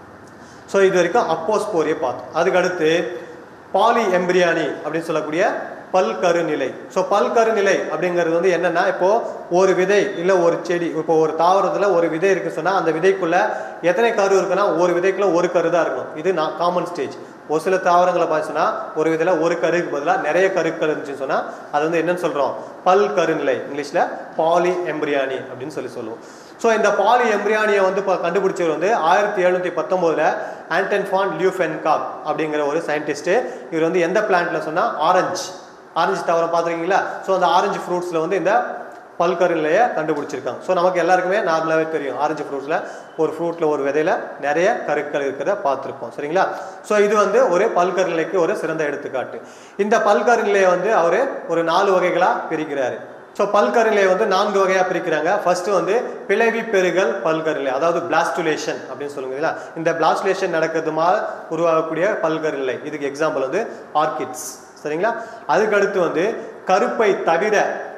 ஸோ இது வரைக்கும் அப்போஸ்போரியை பார்த்தோம் அதுக்கு அடுத்து பாலி எம்பிரியானி அப்படின்னு சொல்லக்கூடிய பல்கரு நிலை ஸோ பல்கரு நிலை அப்படிங்கிறது வந்து என்னன்னா இப்போ ஒரு விதை இல்லை ஒரு செடி இப்போ ஒரு தாவரத்தில் ஒரு விதை இருக்கு சொன்னா அந்த விதைக்குள்ள எத்தனை கரு இருக்குன்னா ஒரு விதைக்குள்ள ஒரு கரு தான் இருக்கும் இது நான் காமன் ஸ்டேஜ் ஒரு சில தாவரங்களை பார்த்தீங்கன்னா ஒரு விதையில் ஒரு கருக்கு பதிலாக நிறைய கருக்கள் இருந்துச்சுன்னு சொன்னால் அது வந்து என்னன்னு சொல்கிறோம் பல் கருநிலை இங்கிலீஷில் பாலி எம்பிரியானி அப்படின்னு சொல்லி சொல்லுவோம் ஸோ இந்த பாலி எம்பிரியானியை வந்து இப்போ கண்டுபிடிச்சவர் வந்து ஆயிரத்தி எழுநூற்றி பத்தொம்போதில் ஆண்டன் ஃபான் லியூஃபென்காக் அப்படிங்கிற ஒரு சயின்டிஸ்ட்டு இவர் வந்து எந்த பிளான்ட்ல சொன்னால் ஆரஞ்சு ஆரஞ்சு தாவரம் பார்த்துருக்கீங்களா ஸோ அந்த ஆரஞ்சு ஃப்ரூட்ஸில் வந்து இந்த பல்கருநிலையை கண்டுபிடிச்சிருக்காங்க ஸோ நமக்கு எல்லாருக்குமே நார்மலாகவே தெரியும் ஆரஞ்சு ஃப்ரூட்ஸில் ஒரு ஃப்ரூட்டில் ஒரு விதையில நிறைய கருக்கள் இருக்கிறத பார்த்துருப்போம் சரிங்களா ஸோ இது வந்து ஒரு பல்கருநிலைக்கு ஒரு சிறந்த எடுத்துக்காட்டு இந்த பல்கருநிலையை வந்து அவர் ஒரு நாலு வகைகளாக பிரிக்கிறாரு ஸோ பல்கருநிலையை வந்து நான்கு வகையாக பிரிக்கிறாங்க ஃபர்ஸ்ட் வந்து பிளவி பெருகல் பல்கருநிலை அதாவது பிளாஸ்டுலேஷன் அப்படின்னு சொல்லுங்க இந்த பிளாஸ்டுலேஷன் நடக்கிறதுமா உருவாகக்கூடிய பல்கருநிலை இதுக்கு எக்ஸாம்பிள் வந்து ஆர்கிட்ஸ் சரிங்களா அதுக்கு அடுத்து வந்து கருப்பை தவிர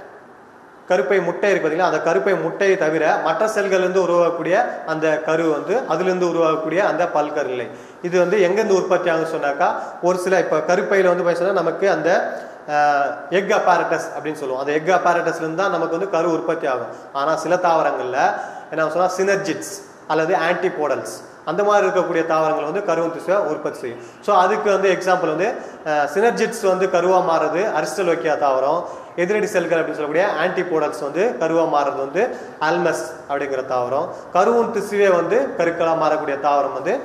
கருப்பை முட்டை இருக்கு பார்த்தீங்களா அந்த கருப்பை முட்டையை தவிர மற்ற செல்கள்லேருந்து உருவாகக்கூடிய அந்த கரு வந்து அதுலேருந்து உருவாகக்கூடிய அந்த பல்கருநிலை இது வந்து எங்கேருந்து உற்பத்தி ஆகும் சொன்னாக்கா ஒரு சில இப்போ கருப்பையில் வந்து பார்த்தீங்கன்னா நமக்கு அந்த எக் அப்பாரட்டஸ் அப்படின்னு சொல்லுவோம் அந்த எக் அப்பாரட்டஸ்லேருந்து தான் நமக்கு வந்து கரு உற்பத்தி ஆகும் ஆனால் சில தாவரங்களில் என்ன சொன்னால் சினர்ஜிட்ஸ் அல்லது ஆன்டிபோடல்ஸ் அந்த மாதிரி இருக்கக்கூடிய தாவரங்கள் வந்து கருவம் திசுவை உற்பத்தி செய்யும் ஸோ அதுக்கு வந்து எக்ஸாம்பிள் வந்து சினர்ஜிட்ஸ் வந்து கருவா மாறுறது அரிஸ்டலோக்கியா தாவரம் எதிரடி செல்கள் அப்படின்னு சொல்லக்கூடிய ஆன்டிபோடல்ஸ் வந்து கருவா மாறுறது வந்து அல்மஸ் அப்படிங்கிற தாவரம் கருவம் திசுவே வந்து கருக்களாக மாறக்கூடிய தாவரம் வந்து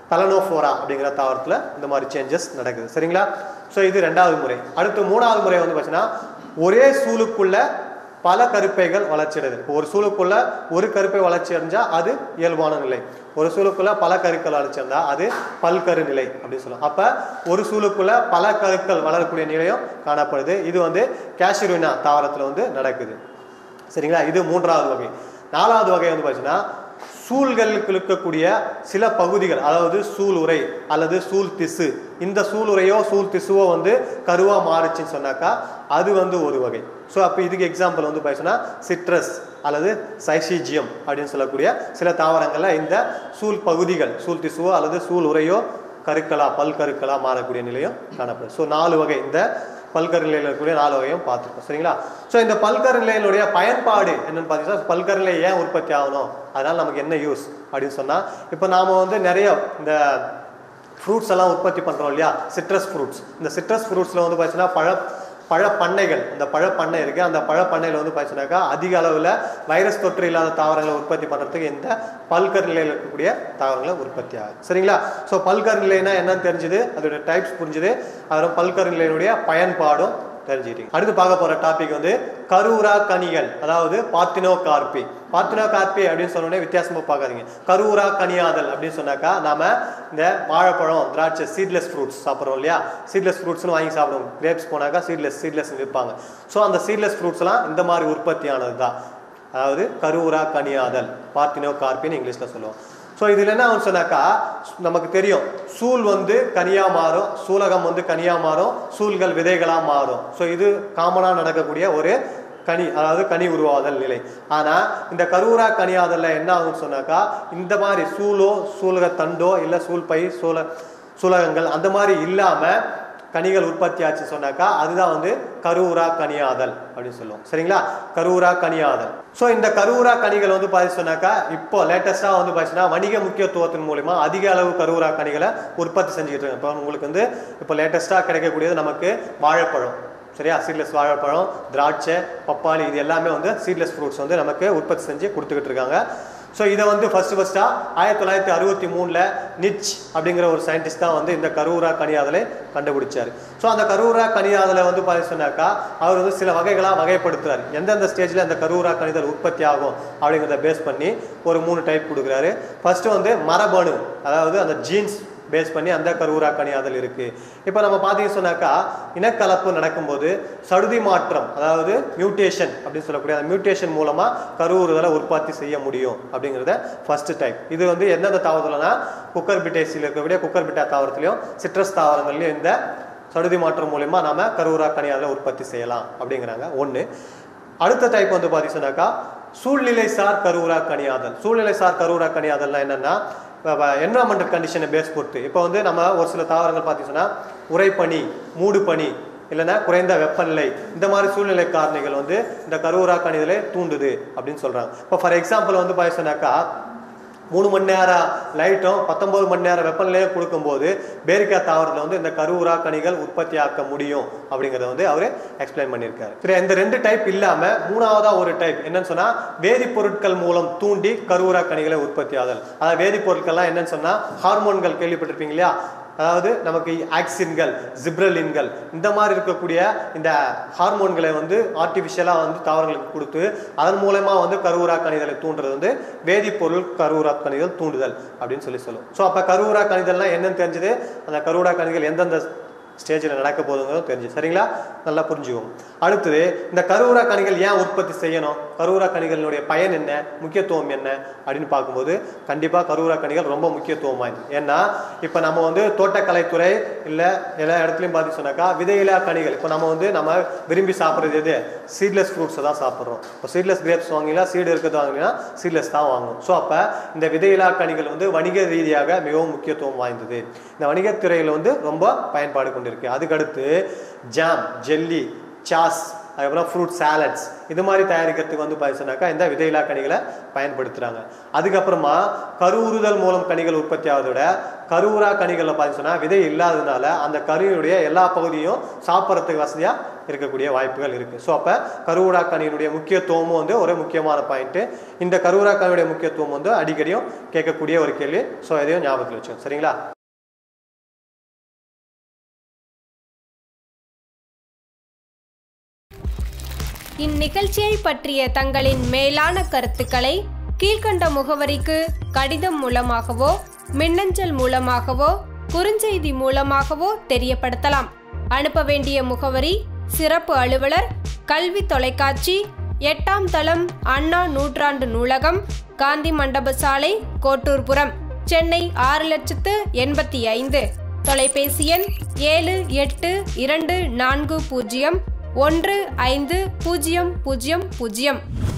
பலனோஃபோரா அப்படிங்கிற தாவரத்தில் இந்த மாதிரி சேஞ்சஸ் நடக்குது சரிங்களா ஸோ இது ரெண்டாவது முறை அடுத்து மூணாவது முறை வந்து பார்த்தீங்கன்னா ஒரே சூழுக்குள்ள பல கருப்பைகள் வளர்ச்சி அடையுது இப்போ ஒரு சூழுக்குள்ள ஒரு கருப்பை வளர்ச்சி அடைஞ்சா அது இயல்பான நிலை ஒரு சூழுக்குள்ள பல கருக்கள் வளர்ச்சி அடைந்தா அது பல்கரு நிலை அப்படின்னு சொல்லுவோம் அப்ப ஒரு சூழுக்குள்ள பல கருக்கள் வளரக்கூடிய நிலையும் காணப்படுது இது வந்து கேஷுரினா தாவரத்துல வந்து நடக்குது சரிங்களா இது மூன்றாவது வகை நாலாவது வகை வந்து பார்த்தீங்கன்னா சூழ்களுக்கு இருக்கக்கூடிய சில பகுதிகள் அதாவது சூள் உரை அல்லது சூழ் திசு இந்த சூள் உரையோ சூழ் திசுவோ வந்து கருவா மாறுச்சுன்னு சொன்னாக்கா அது வந்து ஒரு வகை ஸோ அப்போ இதுக்கு எக்ஸாம்பிள் வந்து பார்த்தீங்கன்னா சிட்ரஸ் அல்லது சைசிஜியம் அப்படின்னு சொல்லக்கூடிய சில தாவரங்களில் இந்த சூழ் பகுதிகள் சூழ் திசுவோ அல்லது சூழ் உரையோ கருக்களா பல்கருக்களா மாறக்கூடிய நிலையும் காணப்படுது ஸோ நாலு வகை இந்த பல்கரு நிலையில் இருக்கக்கூடிய நாலு வகையும் பார்த்துருக்கோம் சரிங்களா ஸோ இந்த பல்கரு நிலையினுடைய பயன்பாடு என்னன்னு பார்த்தீங்கன்னா பல்கரு நிலை ஏன் உற்பத்தி ஆகணும் அதனால் நமக்கு என்ன யூஸ் அப்படின்னு சொன்னால் இப்போ நாம் வந்து நிறைய இந்த ஃப்ரூட்ஸ் எல்லாம் உற்பத்தி பண்ணுறோம் இல்லையா சிட்ரஸ் ஃப்ரூட்ஸ் இந்த சிட்ரஸ் ஃப்ரூட்ஸில் வந்து பார்த்தீங்கன்னா பழ பழப்பண்ணைகள் இந்த பழப்பண்ணை இருக்குது அந்த பழப்பண்ணையில் வந்து பார்த்தீங்கன்னாக்கா அதிக அளவில் வைரஸ் தொற்று இல்லாத தாவரங்களை உற்பத்தி பண்ணுறதுக்கு இந்த பல்கர் நிலையில் இருக்கக்கூடிய தாவரங்களை உற்பத்தி ஆகுது சரிங்களா ஸோ பல்கர் நிலைனா என்னன்னு தெரிஞ்சுது அதோட டைப்ஸ் புரிஞ்சுது அதில் பல்கர் நிலையினுடைய பயன்பாடும் தெரிஞ்சுக்கிட்டீங்க அடுத்து பார்க்க போகிற டாபிக் வந்து கரூரா கனிகள் அதாவது பார்த்தினோ கார்பி பார்த்தினோ கார்பி அப்படின்னு சொன்னோடனே வித்தியாசமாக பார்க்காதீங்க கரூரா கனியாதல் அப்படின்னு சொன்னாக்கா நாம இந்த வாழைப்பழம் திராட்சை சீட்லெஸ் ஃப்ரூட்ஸ் சாப்பிட்றோம் இல்லையா சீட்லெஸ் ஃப்ரூட்ஸ்னு வாங்கி சாப்பிடுவோம் கிரேப்ஸ் போனாக்கா சீட்லெஸ் சீட்லெஸ் விற்பாங்க ஸோ அந்த சீட்லெஸ் ஃப்ரூட்ஸ்லாம் இந்த மாதிரி உற்பத்தியானது தான் அதாவது கரூரா கனியாதல் பார்த்தினோ கார்பின்னு இங்கிலீஷில் சொல்லுவோம் ஸோ இதில் என்ன ஆகும் சொன்னாக்கா நமக்கு தெரியும் சூல் வந்து கனியா மாறும் சூலகம் வந்து கனியா மாறும் சூல்கள் விதைகளாக மாறும் ஸோ இது காமனாக நடக்கக்கூடிய ஒரு கனி அதாவது கனி உருவாதல் நிலை ஆனால் இந்த கரூரா கனியாதல்ல என்ன ஆகும்னு சொன்னாக்கா இந்த மாதிரி சூலோ சூலக தண்டோ இல்லை சூல் பை சூல சூலகங்கள் அந்த மாதிரி இல்லாமல் கனிகள் உற்பத்தி ஆச்சு சொன்னாக்கா அதுதான் வந்து கரூரா கனியாதல் அப்படின்னு சொல்லுவோம் சரிங்களா கரூரா கனியாதல் ஸோ இந்த கரூரா கனிகள் வந்து பார்த்து சொன்னாக்கா இப்போ லேட்டஸ்ட்டாக வந்து பார்த்தீங்கன்னா வணிக முக்கியத்துவத்தின் மூலிமா அதிக அளவு கரூரா கனிகளை உற்பத்தி செஞ்சுக்கிட்டு இருக்காங்க இப்போ உங்களுக்கு வந்து இப்போ லேட்டஸ்ட்டாக கிடைக்கக்கூடியது நமக்கு வாழைப்பழம் சரியா சீட்லெஸ் வாழைப்பழம் திராட்சை பப்பாளி இது எல்லாமே வந்து சீட்லெஸ் ஃப்ரூட்ஸ் வந்து நமக்கு உற்பத்தி செஞ்சு கொடுத்துக்கிட்டு இருக்காங்க ஸோ இதை வந்து ஃபர்ஸ்ட் ஃபர்ஸ்ட்டாக ஆயிரத்தி தொள்ளாயிரத்தி அறுபத்தி மூணில் நிச் அப்படிங்கிற ஒரு சயின்டிஸ்ட் தான் வந்து இந்த கரூரா கனியாதலை கண்டுபிடிச்சார் ஸோ அந்த கரூரா கனியாதலை வந்து பார்த்து சொன்னாக்கா அவர் வந்து சில வகைகளாக வகைப்படுத்துறாரு எந்தெந்த ஸ்டேஜில் அந்த கரூரா கனிதல் உற்பத்தி ஆகும் அப்படிங்கிறத பேஸ் பண்ணி ஒரு மூணு டைப் கொடுக்குறாரு ஃபர்ஸ்ட் வந்து மரபணு அதாவது அந்த ஜீன்ஸ் பேஸ் பண்ணி அந்த கருவுரா கனியாதல் இருக்கு இப்போ நம்ம பார்த்தீங்க சொன்னாக்கா இனக்கலப்பு நடக்கும்போது சடுதி மாற்றம் அதாவது மியூட்டேஷன் அப்படின்னு சொல்லக்கூடிய அந்த மியூட்டேஷன் மூலமா கருவுறுதலை உற்பத்தி செய்ய முடியும் அப்படிங்கிறத ஃபர்ஸ்ட் டைப் இது வந்து எந்தெந்த தாவரத்துலனா குக்கர் பிட்டேசியில் இருக்கக்கூடிய குக்கர் பிட்டா தாவரத்துலையும் சிட்ரஸ் தாவரங்கள்லையும் இந்த சடுதி மாற்றம் மூலயமா நாம கருவுரா கனியாதலை உற்பத்தி செய்யலாம் அப்படிங்கிறாங்க ஒன்று அடுத்த டைப் வந்து பார்த்தீங்கன்னாக்கா சூழ்நிலை சார் கருவுரா கனியாதல் சூழ்நிலை சார் கருவுரா கனியாதல்னா என்னன்னா என்வரான்மெண்டல் கண்டிஷனை பேஸ் பொறுத்து இப்போ வந்து நம்ம ஒரு சில தாவரங்கள் பார்த்தீங்கன்னா உரைப்பனி மூடு பனி இல்லைன்னா குறைந்த வெப்பநிலை இந்த மாதிரி சூழ்நிலை காரணிகள் வந்து இந்த கருவுரா கணிதலை தூண்டுது அப்படின்னு சொல்றாங்க இப்போ ஃபார் எக்ஸாம்பிள் வந்து பார்த்தீங்கன்னாக்கா மூணு மணி நேரம் லைட்டும் பத்தொன்பது மணி நேரம் வெப்பநிலையும் கொடுக்கும்போது பேரிக்கா தாவரத்தில் வந்து இந்த கருவுரா கனிகள் உற்பத்தி ஆக்க முடியும் அப்படிங்கிறத வந்து அவர் எக்ஸ்பிளைன் பண்ணியிருக்காரு சரி இந்த ரெண்டு டைப் இல்லாமல் மூணாவதா ஒரு டைப் என்னன்னு சொன்னால் வேதிப்பொருட்கள் மூலம் தூண்டி கருவுரா கனிகளை உற்பத்தி ஆதல் அதாவது வேதிப்பொருட்கள்லாம் என்னன்னு சொன்னால் ஹார்மோன்கள் கேள்விப்பட்டிருப்பீங்க இல்லையா அதாவது நமக்கு ஆக்சின்கள் ஜிப்ரலின்கள் இந்த மாதிரி இருக்கக்கூடிய இந்த ஹார்மோன்களை வந்து ஆர்டிஃபிஷியலாக வந்து தாவரங்களுக்கு கொடுத்து அதன் மூலமா வந்து கருவுரா கணிதலை தூண்டுறது வந்து வேதிப்பொருள் கருவுரா கணிதல் தூண்டுதல் அப்படின்னு சொல்லி சொல்லுவோம் ஸோ அப்போ கருவுரா கணிதல்னா என்னன்னு தெரிஞ்சது அந்த கருவுரா கணிதல் எந்தெந்த ஸ்டேஜில் நடக்க போகுதுங்கிறது தெரிஞ்சு சரிங்களா நல்லா புரிஞ்சுக்குவோம் அடுத்தது இந்த கருவுரா கனிகள் ஏன் உற்பத்தி செய்யணும் கருவுரா கனிகளினுடைய பயன் என்ன முக்கியத்துவம் என்ன அப்படின்னு பார்க்கும்போது கண்டிப்பாக கருவுரா கனிகள் ரொம்ப முக்கியத்துவம் வாய்ந்தது ஏன்னா இப்போ நம்ம வந்து தோட்டக்கலைத்துறை இல்லை எல்லா இடத்துலையும் பார்த்து சொன்னாக்கா விதையிலா கனிகள் இப்போ நம்ம வந்து நம்ம விரும்பி சாப்பிட்றது எது சீட்லெஸ் ஃப்ரூட்ஸை தான் சாப்பிட்றோம் இப்போ சீட்லெஸ் கிரேப்ஸ் வாங்கினா சீடு இருக்கிறது வாங்கினா சீட்லெஸ் தான் வாங்கணும் ஸோ அப்போ இந்த விதையிலா கனிகள் வந்து வணிக ரீதியாக மிகவும் முக்கியத்துவம் வாய்ந்தது இந்த வணிகத்துறையில் வந்து ரொம்ப பயன்பாடு கொண்டிருக்கு அதுக்கடுத்து ஜாம் ஜெல்லி சாஸ் அதுக்கப்புறம் ஃப்ரூட் சாலட்ஸ் இது மாதிரி தயாரிக்கிறதுக்கு வந்து பார்த்தீங்கன்னாக்கா இந்த விதையில்லா கனிகளை பயன்படுத்துகிறாங்க அதுக்கப்புறமா கருவுறுதல் மூலம் கனிகள் உற்பத்தி ஆவதோட கருவுரா கனிகளில் பார்த்தீங்கன்னா விதை இல்லாததுனால அந்த கருவினுடைய எல்லா பகுதியும் சாப்பிட்றதுக்கு வசதியாக இருக்கக்கூடிய வாய்ப்புகள் இருக்குது ஸோ அப்போ கருவுரா கனியினுடைய முக்கியத்துவமும் வந்து ஒரு முக்கியமான பாயிண்ட்டு இந்த கருவுரா கனியுடைய முக்கியத்துவம் வந்து அடிக்கடியும் கேட்கக்கூடிய ஒரு கேள்வி ஸோ இதையும் ஞாபகத்தில் வச்சுக்கோங்க சரிங்களா இந்நிகழ்ச்சியை பற்றிய தங்களின் மேலான கருத்துக்களை கீழ்க்கண்ட முகவரிக்கு கடிதம் மூலமாகவோ மின்னஞ்சல் மூலமாகவோ குறுஞ்செய்தி மூலமாகவோ தெரியப்படுத்தலாம் அனுப்ப வேண்டிய முகவரி சிறப்பு அலுவலர் கல்வி தொலைக்காட்சி எட்டாம் தளம் அண்ணா நூற்றாண்டு நூலகம் காந்தி மண்டப சாலை கோட்டூர்புரம் சென்னை ஆறு லட்சத்து எண்பத்தி ஐந்து தொலைபேசி எண் ஏழு எட்டு இரண்டு நான்கு பூஜ்ஜியம் ஒன்று ஐந்து பூஜ்ஜியம் பூஜ்ஜியம் பூஜ்ஜியம்